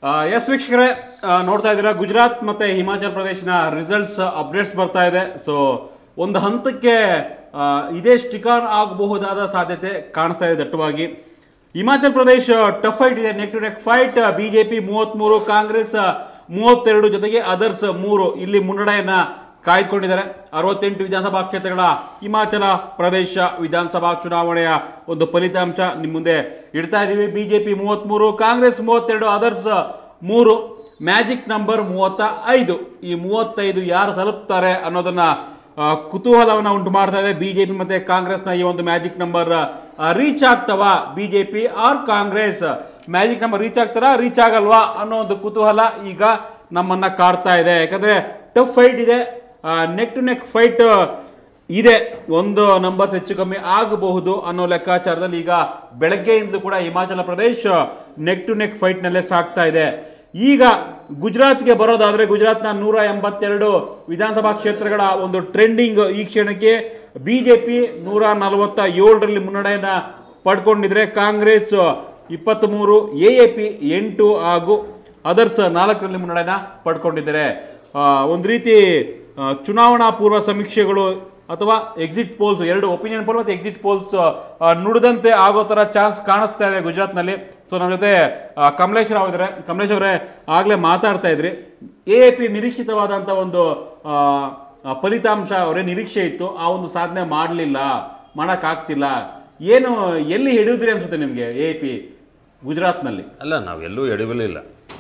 S ವೀಕ್ಷಕರೇ ಆ, ನೋಡ್ತಾ ಇದ್ದೀರಾ ಗುಜರಾತ್ ಮತ್ತೆ ಹಿಮಾಚಲ್ ಪ್ರದೇಶನ ರಿಸಲ್ಟ್ಸ್ ಅಪ್ಡೇಟ್ಸ್ ಬರ್ತಾ ಇದೆ ಸೊ ಒಂದು ಹಂತಕ್ಕೆ ಆ, ಇದೇ ಸ್ಟಿಕಾನ್ ಆಗಬಹುದಾದ ಸಾಧ್ಯತೆ ಕಾಣಿಸ್ತಾ ಇದೆ ದಟ್ಟವಾಗಿ ಹಿಮಾಚಲ್ ಪ್ರದೇಶ್ ಟಫ್ ಫೈಟ್ ಇದೆ neck to neck fight BJP ಮೂವತ್ಮೂರು ಕಾಂಗ್ರೆಸ್ ಮೂವತ್ತೆರಡು ಜೊತೆಗೆ ಅದರ್ಸ್ ಮೂರು ಇಲ್ಲಿ ಮುನ್ನಡೆಯನ್ನ ಕಾಯ್ದುಕೊಂಡಿದ್ದಾರೆ ಅರವತ್ತೆಂಟು ವಿಧಾನಸಭಾ ಕ್ಷೇತ್ರಗಳ ಹಿಮಾಚಲ ಪ್ರದೇಶ ವಿಧಾನಸಭಾ ಚುನಾವಣೆಯ ಒಂದು ಫಲಿತಾಂಶ ನಿಮ್ಮ ಮುಂದೆ ಇಡ್ತಾ ಇದ್ದೀವಿ ಬಿಜೆಪಿ ಮೂವತ್ತ್ಮೂರು ಕಾಂಗ್ರೆಸ್ ಮೂವತ್ತೆರಡು ಅದರ್ಸ್ ಮೂರು ಮ್ಯಾಜಿಕ್ ನಂಬರ್ ಮೂವತ್ತ ಐದು ಈ ಮೂವತ್ತೈದು ಯಾರು ತಲುಪ್ತಾರೆ ಅನ್ನೋದನ್ನ ಆ, ಕುತೂಹಲವನ್ನ ಉಂಟು ಮಾಡ್ತಾ ಇದೆ ಬಿಜೆಪಿ ಮತ್ತೆ ಕಾಂಗ್ರೆಸ್ನ ಈ ಒಂದು ಮ್ಯಾಜಿಕ್ ನಂಬರ್ ರೀಚ್ ಆಗ್ತವ BJP or Congress magic number reach ಆಗ್ತಾರಾ ರೀಚ್ ಆಗಲ್ವಾ ಅನ್ನೋ ಒಂದು ಕುತೂಹಲ ಈಗ ನಮ್ಮನ್ನ ಕಾಡ್ತಾ ಇದೆ ಯಾಕಂದ್ರೆ ಟಫ್ ಫೈಟ್ ಇದೆ ನೆಕ್ ಟು ನೆಕ್ ಫೈಟ್ ಇದೆ ಒಂದು ನಂಬರ್ ಹೆಚ್ಚು ಕಮ್ಮಿ ಆಗಬಹುದು ಅನ್ನೋ ಲೆಕ್ಕಾಚಾರದಲ್ಲಿ ಈಗ ಬೆಳಗ್ಗೆಯಿಂದಲೂ ಕೂಡ Himachal Pradesh neck to neck ಫೈಟ್ನಲ್ಲೇ ಸಾಗ್ತಾ ಇದೆ ಈಗ ಗುಜರಾತ್ಗೆ ಬರೋದಾದ್ರೆ ಗುಜರಾತ್ನ ನೂರ ಎಂಬತ್ತೆರಡು ವಿಧಾನಸಭಾ ಕ್ಷೇತ್ರಗಳ ಒಂದು ಟ್ರೆಂಡಿಂಗ್ ಈ ಕ್ಷಣಕ್ಕೆ ಬಿಜೆಪಿ ನೂರ ನಲವತ್ತ ಏಳರಲ್ಲಿ ಮುನ್ನಡೆಯನ್ನ ಪಡ್ಕೊಂಡಿದ್ರೆ ಕಾಂಗ್ರೆಸ್ ಇಪ್ಪತ್ತ್ಮೂರು ಎ ಎ ಪಿ ಎಂಟು ಹಾಗೂ ಅದರ್ಸ್ ನಾಲ್ಕರಲ್ಲಿ ಮುನ್ನಡೆಯನ್ನ ಪಡ್ಕೊಂಡಿದ್ದಾರೆ ಆ, ಒಂದು ರೀತಿ ಆ, ಚುನಾವಣಾ ಪೂರ್ವ ಸಮೀಕ್ಷೆಗಳು ಅಥವಾ ಎಕ್ಸಿಟ್ ಪೋಲ್ಸ್ ಎರಡು ಒಪಿನಿಯನ್ ಪೋಲ್ ಮತ್ತು ಎಕ್ಸಿಟ್ ಪೋಲ್ಸ್ ನುಡಿದಂತೆ ಆಗೋ ಥರ ಚಾನ್ಸ್ ಕಾಣಿಸ್ತಾ ಇದೆ ಗುಜರಾತ್ನಲ್ಲಿ ಸೊ ನಮ್ಮ ಜೊತೆ ಆ, ಕಮಲೇಶ್ ರಾವ್ ಇದ್ದಾರೆ ಕಮಲೇಶ್ ಅವರೇ ಆಗಲೇ ಮಾತಾಡ್ತಾ ಇದ್ರಿ ಎ ಎ ಪಿ ನಿರೀಕ್ಷಿತವಾದಂಥ ಒಂದು ಆ, ಆ, ಫಲಿತಾಂಶ ಅವರೇ ನಿರೀಕ್ಷೆ ಇತ್ತು ಆ ಒಂದು ಸಾಧನೆ ಮಾಡಲಿಲ್ಲ ಮಾಡೋಕ್ಕಾಗ್ತಿಲ್ಲ ಏನು ಎಲ್ಲಿ ಹಿಡಿದ್ರಿ ಅನ್ಸುತ್ತೆ ನಿಮಗೆ ಎ ಪಿ ಗುಜರಾತ್ನಲ್ಲಿ ಅಲ್ಲ ನಾವೆಲ್ಲೂ ಎಡವಲಿಲ್ಲ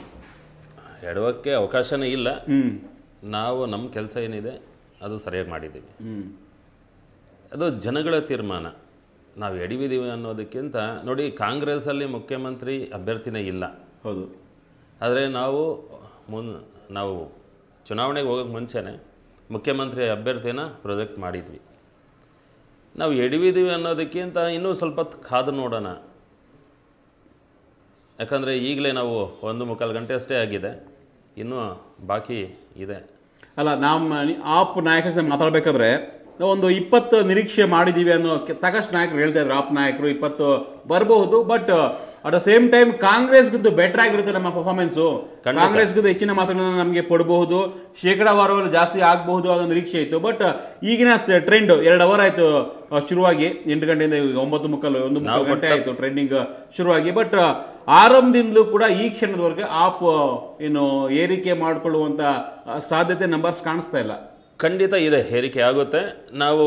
ಎಡವಕ್ಕೆ ಅವಕಾಶನೇ ಇಲ್ಲ ಹ್ಮ್ ನಾವು ನಮ್ಮ ಕೆಲಸ ಏನಿದೆ ಅದು ಸರಿಯಾಗಿ ಮಾಡಿದ್ದೀವಿ ಹ್ಮ್ ಅದು ಜನಗಳ ತೀರ್ಮಾನ ನಾವು ಎಡವಿದ್ದೀವಿ ಅನ್ನೋದಕ್ಕಿಂತ ನೋಡಿ ಕಾಂಗ್ರೆಸ್ಸಲ್ಲಿ ಮುಖ್ಯಮಂತ್ರಿ ಅಭ್ಯರ್ಥಿನೇ ಇಲ್ಲ ಹೌದು ಆದರೆ ನಾವು ಮುನ್ ನಾವು ಚುನಾವಣೆಗೆ ಹೋಗೋಕ್ಕೆ ಮುಂಚೆನೇ ಮುಖ್ಯಮಂತ್ರಿ ಅಭ್ಯರ್ಥಿನ ಪ್ರೊಜೆಕ್ಟ್ ಮಾಡಿದ್ವಿ ನಾವು ಎಡವಿದ್ದೀವಿ ಅನ್ನೋದಕ್ಕಿಂತ ಇನ್ನೂ ಸ್ವಲ್ಪ ಹೊತ್ತು ಕಾದು ನೋಡೋಣ ಯಾಕಂದರೆ ಈಗಲೇ ನಾವು ಒಂದು ಮುಕ್ಕಾಲು ಗಂಟೆ ಅಷ್ಟೇ ಆಗಿದೆ ಇನ್ನೂ ಬಾಕಿ ಇದೆ ಅಲ್ಲ ನಮ್ಮ ಆಪ್ ನಾಯಕರ ಜೊತೆ ಮಾತಾಡ್ಬೇಕಾದ್ರೆ ನಾವು ಒಂದು ಇಪ್ಪತ್ತು ನಿರೀಕ್ಷೆ ಮಾಡಿದ್ದೀವಿ ಅನ್ನೋ ಕೆ- ಸಾಕಷ್ಟು ನಾಯಕರು ಹೇಳ್ತಾ ಇದ್ರು ಆಪ್ ನಾಯಕರು ಇಪ್ಪತ್ತು ಬರಬಹುದು but at the same time ಕಾಂಗ್ರೆಸ್ಗಿಂತ ಬೆಟರ್ ಆಗಿರುತ್ತೆ ನಮ್ಮ ಪರ್ಫಾರ್ಮೆನ್ಸು ಖಂಡಿತ. ಕಾಂಗ್ರೆಸ್ಗಿಂತ ಹೆಚ್ಚಿನ ಮಾತುಗಳನ್ನ ನಮಗೆ ಕೊಡಬಹುದು ಶೇಕಡಾವಾರದಲ್ಲಿ ಜಾಸ್ತಿ ಆಗಬಹುದು ಅನ್ನೋ ನಿರೀಕ್ಷೆ ಇತ್ತು ಬಟ್ ಈಗಿನ ಟ್ರೆಂಡ್ ಎರಡು ಅವರ್ ಆಯಿತು ಶುರುವಾಗಿ ಎಂಟು ಗಂಟೆಯಿಂದ ಈಗ ಒಂಬತ್ತು ಮುಕ್ಕಾಲು ಒಂದು ಮುಕ್ಕಾಲು ನಾವು ಗಂಟೆ ಆಯಿತು ಟ್ರೆಂಡಿಂಗ್ ಶುರುವಾಗಿ ಬಟ್ ಆರಂಭದಿಂದಲೂ ಕೂಡ ಈ ಕ್ಷಣದವರೆಗೆ ಆಪ್ ಏನು ಏರಿಕೆ ಮಾಡಿಕೊಳ್ಳುವಂಥ ಆ, ಸಾಧ್ಯತೆ ನಂಬರ್ಸ್ ಕಾಣಿಸ್ತಾ ಇಲ್ಲ ಖಂಡಿತ ಇದೆ ಏರಿಕೆ ಆಗುತ್ತೆ ನಾವು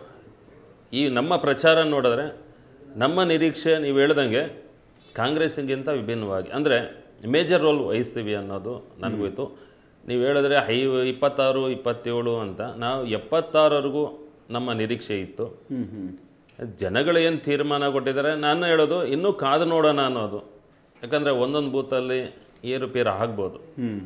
ಈ ನಮ್ಮ ಪ್ರಚಾರ ನೋಡಿದ್ರೆ ನಮ್ಮ ನಿರೀಕ್ಷೆ ನೀವು ಹೇಳ್ದಂಗೆ ಕಾಂಗ್ರೆಸ್ಸಿಗಿಂತ ವಿಭಿನ್ನವಾಗಿ ಅಂದರೆ ಮೇಜರ್ ರೋಲ್ ವಹಿಸ್ತೀವಿ ಅನ್ನೋದು ನನಗೋಯ್ತು ನೀವು ಹೇಳಿದ್ರೆ ಐ ಇಪ್ಪತ್ತಾರು ಇಪ್ಪತ್ತೇಳು ಅಂತ ನಾವು ಎಪ್ಪತ್ತಾರವರೆಗೂ ನಮ್ಮ ನಿರೀಕ್ಷೆ ಇತ್ತು ಹ್ಮ್ ಹ್ಮ್ ಜನಗಳು ಏನು ತೀರ್ಮಾನ ಕೊಟ್ಟಿದ್ದಾರೆ ನಾನು ಹೇಳೋದು ಇನ್ನೂ ಕಾದು ನೋಡೋಣ ಅನ್ನೋದು ಯಾಕಂದರೆ ಒಂದೊಂದು ಬೂತಲ್ಲಿ ಏರುಪೇರು ಆಗ್ಬೋದು ಹ್ಮ್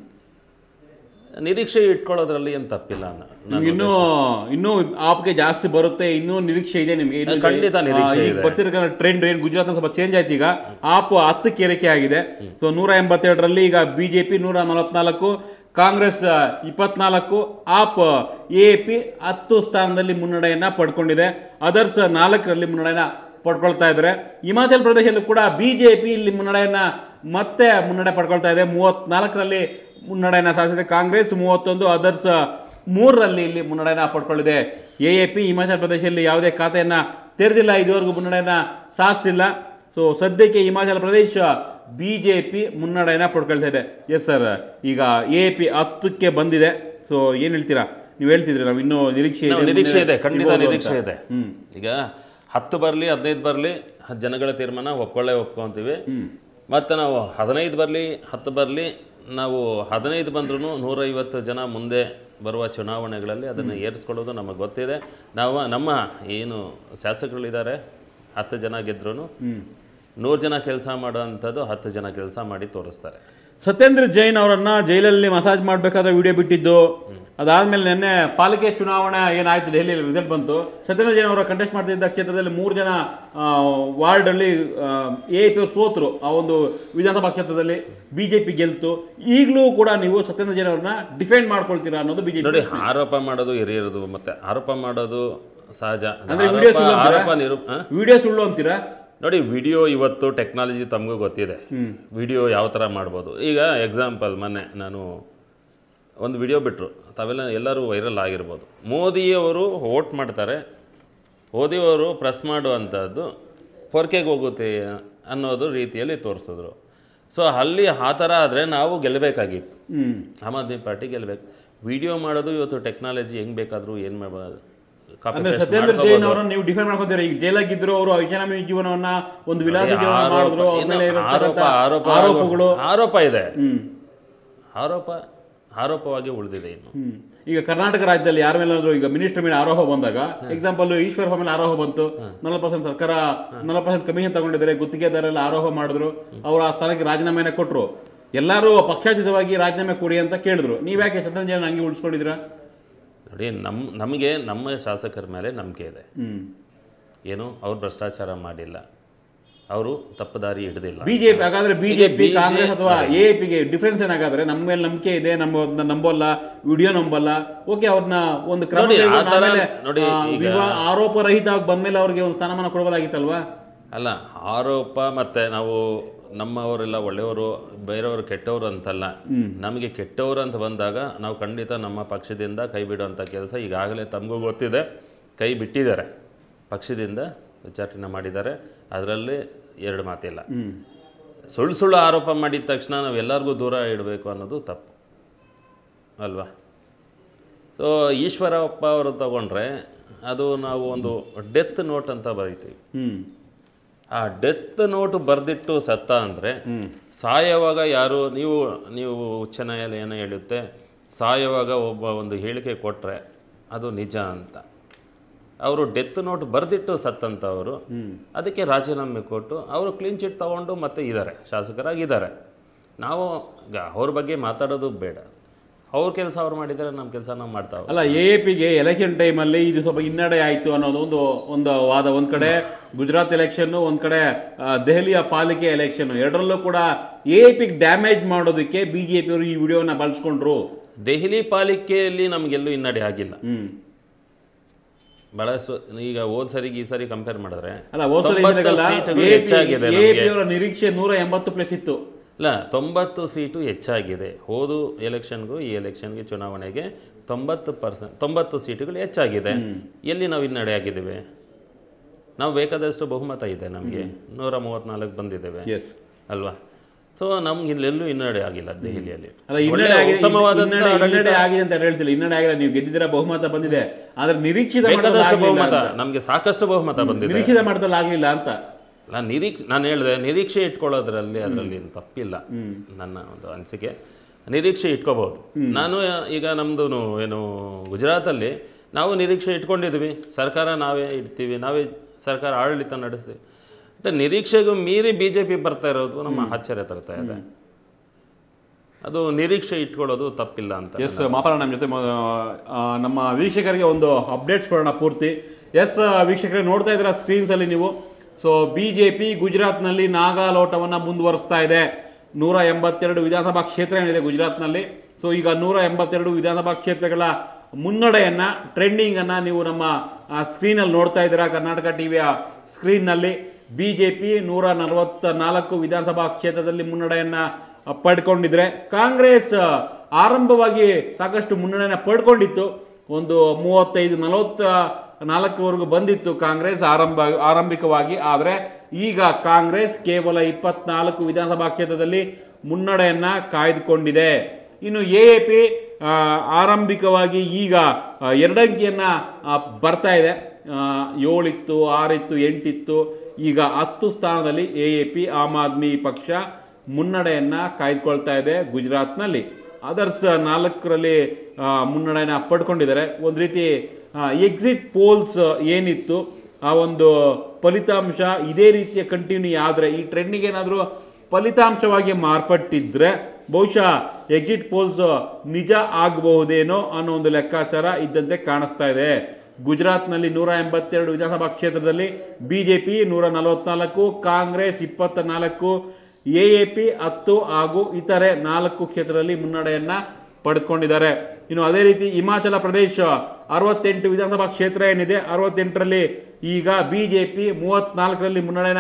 ನಿರೀಕ್ಷೆ ಇಟ್ಕೊಳ್ಳೋದ್ರಲ್ಲಿ ಏನು ತಪ್ಪಿಲ್ಲ ಅನ್ನ- ನಾನು ಇನ್ನೂ ಇನ್ನೂ ಆಪ್ಗೆ ಜಾಸ್ತಿ ಬರುತ್ತೆ ಇನ್ನೂ ನಿರೀಕ್ಷೆ ಇದೆ ನಿಮಗೆ ಇನ್ನು ಖಂಡಿತ ನಿರೀಕ್ಷೆ ಆ, ಈಗ ಇದೆ. ಬರ್ತಿರೋ ಟ್ರೆಂಡ್ ಏನು ಗುಜರಾತ್ ಸ್ವಲ್ಪ ಚೇಂಜ್ ಆಯ್ತು ಈಗ ಆಪ್ ಹತ್ತಕ್ಕೆ ಏರಿಕೆ ಆಗಿದೆ ಸೊ ನೂರ ಎಂಬತ್ತೆರಡರಲ್ಲಿ ಈಗ ಬಿಜೆಪಿ ನೂರ ನಲವತ್ನಾಲ್ಕು ಕಾಂಗ್ರೆಸ್ ಆ, ಇಪ್ಪತ್ನಾಲ್ಕು ಆಪ್ ಎ ಪಿ ಹತ್ತು ಸ್ಥಾನದಲ್ಲಿ ಮುನ್ನಡೆಯನ್ನ ಪಡ್ಕೊಂಡಿದೆ ಅದರ್ಸ್ ನಾಲ್ಕರಲ್ಲಿ ಮುನ್ನಡೆಯನ್ನ ಪಡ್ಕೊಳ್ತಾ ಇದ್ದಾರೆ ಹಿಮಾಚಲ್ ಪ್ರದೇಶಲ್ಲೂ ಕೂಡ ಬಿಜೆಪಿ ಇಲ್ಲಿ ಮುನ್ನಡೆಯನ್ನ ಮತ್ತೆ ಮುನ್ನಡೆ ಪಡ್ಕೊಳ್ತಾ ಇದೆ ಮೂವತ್ನಾಲ್ಕರಲ್ಲಿ ಮುನ್ನಡೆಯನ್ನ ಸಾಧಿಸಿದೆ ಕಾಂಗ್ರೆಸ್ ಮೂವತ್ತೊಂದು ಅದರ್ಸ್ ಮೂರರಲ್ಲಿ ಇಲ್ಲಿ ಮುನ್ನಡೆಯನ್ನ ಪಡ್ಕೊಳ್ಳಿದೆ ಎ ಎ ಪಿ ಹಿಮಾಚಲ ಪ್ರದೇಶದಲ್ಲಿ ಯಾವುದೇ ಖಾತೆಯನ್ನ ತೆರೆದಿಲ್ಲ ಇದುವರೆಗೂ ಮುನ್ನಡೆಯನ್ನ ಸಾಧಿಸಿಲ್ಲ ಸೊ ಸದ್ಯಕ್ಕೆ ಹಿಮಾಚಲ ಪ್ರದೇಶ ಬಿ ಜೆ ಪಿ ಮುನ್ನಡೆಯನ್ನ ಪಡ್ಕೊಳ್ತಾ ಇದೆ ಎಸ್ ಸರ್ ಈಗ ಎ ಪಿ ಹತ್ತಕ್ಕೆ ಬಂದಿದೆ ಸೊ ಏನು ಹೇಳ್ತೀರಾ ನೀವು ಹೇಳ್ತಿದ್ರಿ ನಾವು ಇನ್ನೂ ನಿರೀಕ್ಷೆ ನಾವು ಇದೆ, ನಿರೀಕ್ಷೆ ಇದೆ ಮುಂದೆ ಖಂಡಿತ ಇರ್ಬೋದು ಅಂತ. ನಿರೀಕ್ಷೆ ಇದೆ ಹ್ಮ್ ಈಗ ಹತ್ತು ಬರಲಿ ಹದಿನೈದು ಬರಲಿ ಜನಗಳ ತೀರ್ಮಾನ ಒಪ್ಕೊಳ್ಳೇ ಒಪ್ಕೊತೀವಿ ಮತ್ತು ನಾವು ಹದಿನೈದು ಬರಲಿ ಹತ್ತು ಬರಲಿ ನಾವು ಹದಿನೈದು ಬಂದ್ರೂ ನೂರೈವತ್ತು ಜನ ಮುಂದೆ ಬರುವ ಚುನಾವಣೆಗಳಲ್ಲಿ ಅದನ್ನು ಏರಿಸ್ಕೊಳ್ಳೋದು ನಮಗೆ ಗೊತ್ತಿದೆ ನಾವು ನಮ್ಮ ಏನು ಶಾಸಕರುಗಳಿದ್ದಾರೆ ಹತ್ತು ಜನ ಗೆದ್ರೂ ನೂರು ಜನ ಕೆಲಸ ಮಾಡೋ ಅಂಥದ್ದು ಹತ್ತು ಜನ ಕೆಲಸ ಮಾಡಿ ತೋರಿಸ್ತಾರೆ ಸತ್ಯೇಂದ್ರ ಜೈನ್ ಅವರನ್ನ ಜೈಲಲ್ಲಿ ಮಸಾಜ್ ಮಾಡಬೇಕಾದ್ರೆ ವಿಡಿಯೋ ಬಿಟ್ಟಿದ್ದು ಅದಾದ್ಮೇಲೆ ನಿನ್ನೆ ಪಾಲಿಕೆ ಚುನಾವಣೆ ಏನಾಯ್ತು ದೆಹಲಿಯಲ್ಲಿ ರಿಸಲ್ಟ್ ಬಂತು ಸತ್ಯೇಂದ್ರ ಜೈನ್ ಅವರ ಕಂಟೆಸ್ಟ್ ಮಾಡ್ತಿದ್ದ ಕ್ಷೇತ್ರದಲ್ಲಿ ಮೂರು ಜನ ಆ, ವಾರ್ಡಲ್ಲಿ ಎ ಪಿ ಅವ್ರು ಸೋತರು ಆ ಒಂದು ವಿಧಾನಸಭಾ ಕ್ಷೇತ್ರದಲ್ಲಿ ಬಿಜೆಪಿ ಗೆಲ್ತು ಈಗಲೂ ಕೂಡ ನೀವು ಸತ್ಯೇಂದ್ರ ಜೈನ್ ಅವ್ರನ್ನ ಡಿಫೆಂಡ್ ಮಾಡ್ಕೊಳ್ತೀರಾ ಅನ್ನೋದು ಬಿಜೆಪಿ ನೋಡಿ ಆರೋಪ ಮಾಡೋದು ಹಿರಿಯರದು ಮತ್ತೆ ಆರೋಪ ಮಾಡೋದು ಸಹಜ ಅಂದ್ರೆ ವಿಡಿಯೋ ಆರೋಪ- ಸುಳ್ಳು ಆರೋಪ ಅಂತೀರಾ? ನಿರೂಪ ಆ? ವಿಡಿಯೋ ಸುಳ್ಳು ಅಂತೀರಾ ನೋಡಿ ವಿಡಿಯೋ ಇವತ್ತು ಟೆಕ್ನಾಲಜಿ ತಮಗೂ ಗೊತ್ತಿದೆ ಹ್ಮ್ ವಿಡಿಯೋ ಯಾವ ಥರ ಮಾಡ್ಬೋದು ಈಗ ಎಕ್ಸಾಂಪಲ್ ಮೊನ್ನೆ ನಾನು ಒಂದು ವಿಡಿಯೋ ಬಿಟ್ಟರು ತಾವೆಲ್ಲ ಎಲ್ಲರೂ ವೈರಲ್ ಆಗಿರ್ಬೋದು ಮೋದಿಯವರು ವೋಟ್ ಮಾಡ್ತಾರೆ ಮೋದಿಯವರು ಪ್ರೆಸ್ ಮಾಡುವಂಥದ್ದು ಫೋರ್ಕೆಗೆ ಹೋಗುತ್ತೆ ಅನ್ನೋದು ರೀತಿಯಲ್ಲಿ ತೋರಿಸಿದ್ರು ಸೊ ಅಲ್ಲಿ ಆ ಥರ ಆದರೆ ನಾವು ಗೆಲ್ಲಬೇಕಾಗಿತ್ತು ಹ್ಮ್ ಆಮ್ ಆದ್ಮಿ ಪಾರ್ಟಿ ಗೆಲ್ಲಬೇಕು ವಿಡಿಯೋ ಮಾಡೋದು ಇವತ್ತು ಟೆಕ್ನಾಲಜಿ ಹೆಂಗೆ ಬೇಕಾದರೂ ಏನು ಮಾಡ್ಬೋದು ಕಾಪಿ ಅಂದ್ರೆ ಸತ್ಯೇಂದ್ರ ಜೈನ್ ಅವರನ್ನು ನೀವು ಡಿಫೈನ್ ಮಾಡ್ಕೊತೀರಾ ಈಗ ಜೈಲಾಗಿದ್ರು ಅವರು ಐಜಾನಮಿ ಜೀವನವನ್ನ ಒಂದು ವಿಲಾಸ ಜೀವನ ಮಾಡಿದ್ರು ಅವ್ರ ಮೇಲೆ ಆರೋಪ ಇರತಕ್ಕಂಥ ಆರೋಪ ಆರೋಪಗಳು ಆರೋಪ ಇದೆ ಹ್ಮ್ ಆರೋಪ ಆರೋಪವಾಗಿ ಉಳಿದಿದೆ ಇನ್ನು ಹ್ಮ್. ಈಗ ಕರ್ನಾಟಕ ರಾಜ್ಯದಲ್ಲಿ ಯಾರ ಮೇಲಾದ್ರೂ ಈಗ ಮಿನಿಸ್ಟರ್ ಮೇಲೆ ಆರೋಪ ಬಂದಾಗ ಎಕ್ಸಾಂಪಲ್ ಈಶ್ವರಪ್ಪ ಮೇಲೆ ಆರೋಪ ಬಂತು ನಲವತ್ತು ಪರ್ಸೆಂಟ್ ಸರ್ಕಾರ ನಲವತ್ತು ಪರ್ಸೆಂಟ್ ಕಮಿಷನ್ ತಗೊಂಡಿದ್ದಾರೆ ಗುತ್ತಿಗೆದಾರೆಲ್ಲ ಆರೋಪ ಮಾಡಿದ್ರು ಅವರು ಆ ಸ್ಥಾನಕ್ಕೆ ರಾಜೀನಾಮೆನ ಕೊಟ್ಟರು ಎಲ್ಲರೂ ಪಕ್ಷಾತೀತವಾಗಿ ರಾಜೀನಾಮೆ ಕೊಡಿ ಅಂತ ಕೇಳಿದ್ರು ನೀವ್ಯಾಕೆ ಸತ್ಯೇಂದ್ರ ಜೈನ್ ಹಂಗೆ ಉಳಿಸ್ಕೊಂಡಿದ್ದೀರಾ ನೋಡಿ ನಮ್ಮ ನಮಗೆ ನಮ್ಮ ಶಾಸಕರ ಮೇಲೆ ನಂಬಿಕೆ ಇದೆ ಹ್ಮ್ ಏನು ಅವ್ರು ಭ್ರಷ್ಟಾಚಾರ ಮಾಡಿಲ್ಲ ಅವರು ತಪ್ಪು ದಾರಿ ಹಿಡಿದಿಲ್ಲ ಬಿಜೆಪಿ ಹಾಗಾದ್ರೆ ಬಿಜೆಪಿ BJP ಕಾಂಗ್ರೆಸ್ ಅಥವಾ ಎಪಿಗೆ ಡಿಫ್ರೆನ್ಸ್ ಏನಾಗಾದ್ರೆ ನಮ್ಮ ಮೇಲೆ ನಂಬಿಕೆ ಇದೆ ನಮ್ಮ ಅದನ್ನ ನಂಬೋಲ್ಲ ವಿಡಿಯೋ ನಂಬಲ್ಲ ಓಕೆ ಅವ್ರನ್ನ ಒಂದು ಕ್ರಮ ನೋಡಿ, ಆ ತೆಗೆದು ಥರ ಆಮೇಲೆ, ನೋಡಿ, ಆ, ಈಗ- ವಿವಾ- ಆರೋಪ ರಹಿತ ಬಂದ್ಮೇಲೆ ಅವ್ರಿಗೆ ಒಂದು ಸ್ಥಾನಮಾನ ಕೊಡಬಹುದಾಗಿತ್ತಲ್ವಾ ಅಲ್ಲ ಆರೋಪ ಮತ್ತು ನಾವು ನಮ್ಮವರೆಲ್ಲ ಒಳ್ಳೆಯವರು ಬೇರೆಯವರು ಕೆಟ್ಟವರು ಅಂತಲ್ಲ ನಮಗೆ ಕೆಟ್ಟವರು ಅಂತ ಬಂದಾಗ ನಾವು ಖಂಡಿತ ನಮ್ಮ ಪಕ್ಷದಿಂದ ಕೈ ಬಿಡುವಂಥ ಕೆಲಸ ಈಗಾಗಲೇ ತಮಗೂ ಗೊತ್ತಿದೆ ಕೈ ಬಿಟ್ಟಿದ್ದಾರೆ ಪಕ್ಷದಿಂದ ವಿಚಾರಣೆ ಮಾಡಿದ್ದಾರೆ ಅದರಲ್ಲಿ ಎರಡು ಮಾತಿಲ್ಲ ಸುಳ್ಳು ಸುಳ್ಳು ಆರೋಪ ಮಾಡಿದ ತಕ್ಷಣ ನಾವು ಎಲ್ಲರಿಗೂ ದೂರ ಇಡಬೇಕು ಅನ್ನೋದು ತಪ್ಪು ಅಲ್ವಾ ಸೊ ಈಶ್ವರಪ್ಪ ಅವರು ತಗೊಂಡ್ರೆ ಅದು ನಾವು ಒಂದು ಡೆತ್ ನೋಟ್ ಅಂತ ಬರೀತೀವಿ ಹ್ಮ್ ಆ ಡೆತ್ ನೋಟ್ ಬರೆದಿಟ್ಟು ಸತ್ತ ಅಂದರೆ ಸಾಯವಾಗ ಯಾರು ನೀವು ನೀವು ಉಚ್ಚ ನ್ಯಾಯಾಲಯ ಏನೋ ಹೇಳುತ್ತೆ ಸಾಯವಾಗ ಒಬ್ಬ ಒಂದು ಹೇಳಿಕೆ ಕೊಟ್ಟರೆ ಅದು ನಿಜ ಅಂತ ಅವರು ಡೆತ್ ನೋಟ್ ಬರೆದಿಟ್ಟು ಸತ್ತಂಥವರು ಅದಕ್ಕೆ ರಾಜೀನಾಮೆ ಕೊಟ್ಟು ಅವರು ಕ್ಲೀನ್ ಚಿಟ್ ತಗೊಂಡು ಮತ್ತೆ ಇದ್ದಾರೆ ಶಾಸಕರಾಗಿದ್ದಾರೆ ನಾವು ಈಗ ಅವ್ರ ಬಗ್ಗೆ ಮಾತಾಡೋದು ಬೇಡ ಅವ್ರ ಕೆಲಸ ಅವ್ರು ಮಾಡಿದ್ದಾರೆ ನಮ್ಮ ಕೆಲಸ ನಾವು ಮಾಡ್ತಾವೆ ಅಲ್ಲ ಎ ಪಿಗೆ ಎಲೆಕ್ಷನ್ ಟೈಮಲ್ಲಿ ಇದು ಸ್ವಲ್ಪ ಹಿನ್ನಡೆ ಆಯಿತು ಅನ್ನೋದು ಒಂದು ಒಂದು ವಾದ ಒಂದ್ ಕಡೆ ಗುಜರಾತ್ ಎಲೆಕ್ಷನ್ ಒಂದ್ ಕಡೆ ಆ, ದೆಹಲಿಯ ಪಾಲಿಕೆ ಎಲೆಕ್ಷನ್ ಎರಡರಲ್ಲೂ ಕೂಡ ಎ ಪಿಗೆ ಡ್ಯಾಮೇಜ್ ಮಾಡೋದಕ್ಕೆ ಬಿಜೆಪಿ ಅವರು ಈ ವಿಡಿಯೋನ ಬಳಸ್ಕೊಂಡ್ರು ದೆಹಲಿ ಪಾಲಿಕೆಯಲ್ಲಿ ನಮಗೆಲ್ಲೂ ಹಿನ್ನಡೆ ಆಗಿಲ್ಲ ಹ್ಮ್ ಭಾಳ ಸ್ವ ಈಗ ಹೋದ್ ಸರಿಗೆ ಈ ಸರಿ ಕಂಪೇರ್ ಮಾಡಿದ್ರೆ ಅಲ್ಲ ಹೋದ ಸಲ ತೊಂಬತ್ತು ಏನಾಗಲ್ಲ, ಸೀಟುಗಳು AP ಹೆಚ್ಚಾಗಿದೆ AP ನಮ್ಗೆ. ಅವರ ನಿರೀಕ್ಷೆ ನೂರ ಎಂಬತ್ತು ಪ್ಲಸ್ ಇತ್ತು ಇಲ್ಲ ತೊಂಬತ್ತು ಸೀಟು ಹೆಚ್ಚಾಗಿದೆ ಹೋದು ಎಲೆಕ್ಷನ್ಗೂ ಈ ಎಲೆಕ್ಷನ್ಗೆ ಚುನಾವಣೆಗೆ ತೊಂಬತ್ತು ಪರ್ಸೆಂಟ್ ತೊಂಬತ್ತು ಸೀಟುಗಳು ಹೆಚ್ಚಾಗಿದೆ ಎಲ್ಲಿ ನಾವು ಹಿನ್ನಡೆ ಆಗಿದ್ದೇವೆ ನಾವು ಬೇಕಾದಷ್ಟು ಬಹುಮತ ಇದೆ ನಮಗೆ ನೂರ ಮೂವತ್ತ್ನಾಲ್ಕು ಬಂದಿದ್ದೇವೆ ಎಸ್ ಅಲ್ವಾ ಸೊ ನಮ್ಗೆ ಇಲ್ಲೆಲ್ಲೂ ಹಿನ್ನಡೆ ಆಗಿಲ್ಲ ದೆಹಲಿಯಲ್ಲಿ ಅಲ್ಲ ಹಿನ್ನಡೆ ಒಳ್ಳೆ ಆಗಿದೆ ಉತ್ತಮವಾದಂಥ ಹಿನ್ನಡೆ- ಆಡಳಿತ ಹಿನ್ನಡೆ ಆಗಿದೆ ಅಂತ ಹೇಳ್ತಿಲ್ಲ ಹಿನ್ನಡೆ ಆಗಿಲ್ಲ ನೀವು ಗೆದ್ದಿದ್ದೀರಾ ಬಹುಮತ ಬಂದಿದೆ ಆದ್ರೆ ನಿರೀಕ್ಷಿತ ಬೇಕಾದಷ್ಟು ಮಟ್ಟದಲ್ಲಿ ಬಹುಮತ ಆಗ್ಲಿಲ್ಲ ಅಂತ. ನಮಗೆ ಸಾಕಷ್ಟು ಬಹುಮತ ಬಂದಿದೆ ನಿರೀಕ್ಷಿತ ಮಟ್ಟದಲ್ಲಿ ಆಗ್ಲಿಲ್ಲ ಅಂತ ನಾನು ನಿರೀಕ್ಷೆ ನಾನು ಹೇಳಿದೆ ನಿರೀಕ್ಷೆ ಇಟ್ಕೊಳ್ಳೋದ್ರಲ್ಲಿ ಅದರಲ್ಲಿ ಏನು ತಪ್ಪಿಲ್ಲ ನನ್ನ ಒಂದು ಅನಿಸಿಕೆ ನಿರೀಕ್ಷೆ ಇಟ್ಕೋಬಹುದು ನಾನು ಈಗ ನಮ್ಮದು ಏನು ಗುಜರಾತಲ್ಲಿ ನಾವು ನಿರೀಕ್ಷೆ ಇಟ್ಕೊಂಡಿದ್ವಿ ಸರ್ಕಾರ ನಾವೇ ಇಡ್ತೀವಿ ನಾವೇ ಸರ್ಕಾರ ಆಡಳಿತ ನಡೆಸ್ತೀವಿ ಬಟ್ ನಿರೀಕ್ಷೆಗೂ ಮೀರಿ ಬಿ ಜೆ ಪಿ ಬರ್ತಾ ಇರೋದು ನಮ್ಮ ಆಶ್ಚರ್ಯ ತರ್ತಾ ಇದೆ ಅದು ನಿರೀಕ್ಷೆ ಇಟ್ಕೊಳ್ಳೋದು ತಪ್ಪಿಲ್ಲ ಅಂತ ಎಸ್ ಮಾತಾಡೋಣ ನಮ್ಮ ಜೊತೆ ಮ- ಆ, ನಮ್ಮ ವೀಕ್ಷಕರಿಗೆ ಒಂದು ಅಪ್ಡೇಟ್ಸ್ ಕೊಡೋಣ ಪೂರ್ತಿ ಎಸ್ ವೀಕ್ಷಕರೇ ನೋಡ್ತಾ ಇದ್ದೀರಾ ಸ್ಕ್ರೀನ್ಸಲ್ಲಿ ನೀವು ಸೊ ಬಿ ಜೆ ಪಿ ಗುಜರಾತ್ನಲ್ಲಿ ನಾಗಾಲೋಟವನ್ನು ಮುಂದುವರಿಸ್ತಾ ಇದೆ ನೂರ ಎಂಬತ್ತೆರಡು ವಿಧಾನಸಭಾ ಕ್ಷೇತ್ರ ಏನಿದೆ ಗುಜರಾತ್ನಲ್ಲಿ ಸೊ ಈಗ ನೂರ ಎಂಬತ್ತೆರಡು ವಿಧಾನಸಭಾ ಕ್ಷೇತ್ರಗಳ ಮುನ್ನಡೆಯನ್ನು ಟ್ರೆಂಡಿಂಗನ್ನು ನೀವು ನಮ್ಮ ಸ್ಕ್ರೀನಲ್ಲಿ ನೋಡ್ತಾ ಇದ್ದೀರಾ ಕರ್ನಾಟಕ ಟಿವಿಯ ಸ್ಕ್ರೀನ್ನಲ್ಲಿ ಬಿ ಜೆ ಪಿ ನೂರ ನಲವತ್ತ ನಾಲ್ಕು ವಿಧಾನಸಭಾ ಕ್ಷೇತ್ರದಲ್ಲಿ ಮುನ್ನಡೆಯನ್ನು ಪಡ್ಕೊಂಡಿದ್ರೆ ಕಾಂಗ್ರೆಸ್ ಆರಂಭವಾಗಿ ಸಾಕಷ್ಟು ಮುನ್ನಡೆಯನ್ನು ಪಡ್ಕೊಂಡಿತ್ತು ಒಂದು ಮೂವತ್ತೈದು ನಲವತ್ತ ನಾಲ್ಕವರೆಗೂ ಬಂದಿತ್ತು ಕಾಂಗ್ರೆಸ್ ಆರಂಭ ಆರಂಭಿಕವಾಗಿ ಆದರೆ ಈಗ ಕಾಂಗ್ರೆಸ್ ಕೇವಲ ಇಪ್ಪತ್ನಾಲ್ಕು ವಿಧಾನಸಭಾ ಕ್ಷೇತ್ರದಲ್ಲಿ ಮುನ್ನಡೆಯನ್ನು ಕಾಯ್ದುಕೊಂಡಿದೆ ಇನ್ನು ಎ ಎ ಪಿ ಆರಂಭಿಕವಾಗಿ ಈಗ ಆ, ಎರಡಂಕಿಯನ್ನು ಆ, ಬರ್ತಾ ಇದೆ ಆ, ಏಳಿತ್ತು ಆರಿತ್ತು ಎಂಟಿತ್ತು ಈಗ ಹತ್ತು ಸ್ಥಾನದಲ್ಲಿ A A P Aam Aadmi ಪಕ್ಷ ಮುನ್ನಡೆಯನ್ನು ಕಾಯ್ದುಕೊಳ್ತಾ ಇದೆ ಗುಜರಾತ್ನಲ್ಲಿ ಅದರ್ಸ್ ನಾಲ್ಕರಲ್ಲಿ ಆ, ಮುನ್ನಡೆಯನ್ನು ಪಡ್ಕೊಂಡಿದ್ದಾರೆ ಒಂದು ರೀತಿ ಎಕ್ಸಿಟ್ ಪೋಲ್ಸ್ ಏನಿತ್ತು ಆ ಒಂದು ಫಲಿತಾಂಶ ಇದೇ ರೀತಿಯ ಕಂಟಿನ್ಯೂ ಆದರೆ ಈ ಟ್ರೆಂಡಿಗೆ ಏನಾದರೂ ಫಲಿತಾಂಶವಾಗಿ ಮಾರ್ಪಟ್ಟಿದ್ರೆ ಬಹುಶಃ ಎಕ್ಸಿಟ್ ಪೋಲ್ಸ್ ನಿಜ ಆಗಬಹುದೇನೋ ಅನ್ನೋ ಒಂದು ಲೆಕ್ಕಾಚಾರ ಇದ್ದಂತೆ ಕಾಣಿಸ್ತಾ ಇದೆ ಗುಜರಾತ್ನಲ್ಲಿ ನೂರ ಎಂಬತ್ತೆರಡು ವಿಧಾನಸಭಾ ಕ್ಷೇತ್ರದಲ್ಲಿ ಬಿ ಜೆ ಪಿ ನೂರ ನಲವತ್ನಾಲ್ಕು ಕಾಂಗ್ರೆಸ್ ಇಪ್ಪತ್ತ ನಾಲ್ಕು ಎ ಎ ಪಿ ಹತ್ತು ಹಾಗೂ ಇತರೆ ನಾಲ್ಕು ಕ್ಷೇತ್ರದಲ್ಲಿ ಮುನ್ನಡೆಯನ್ನು ಪಡೆದುಕೊಂಡಿದ್ದಾರೆ ಇನ್ನು ಅದೇ ರೀತಿ ಹಿಮಾಚಲ ಪ್ರದೇಶ ಅರವತ್ತೆಂಟು ವಿಧಾನಸಭಾ ಕ್ಷೇತ್ರ ಏನಿದೆ ಅರವತ್ತೆಂಟರಲ್ಲಿ ಈಗ ಬಿ ಜೆ ಪಿ ಮೂವತ್ನಾಲ್ಕರಲ್ಲಿ ಮುನ್ನಡೆನ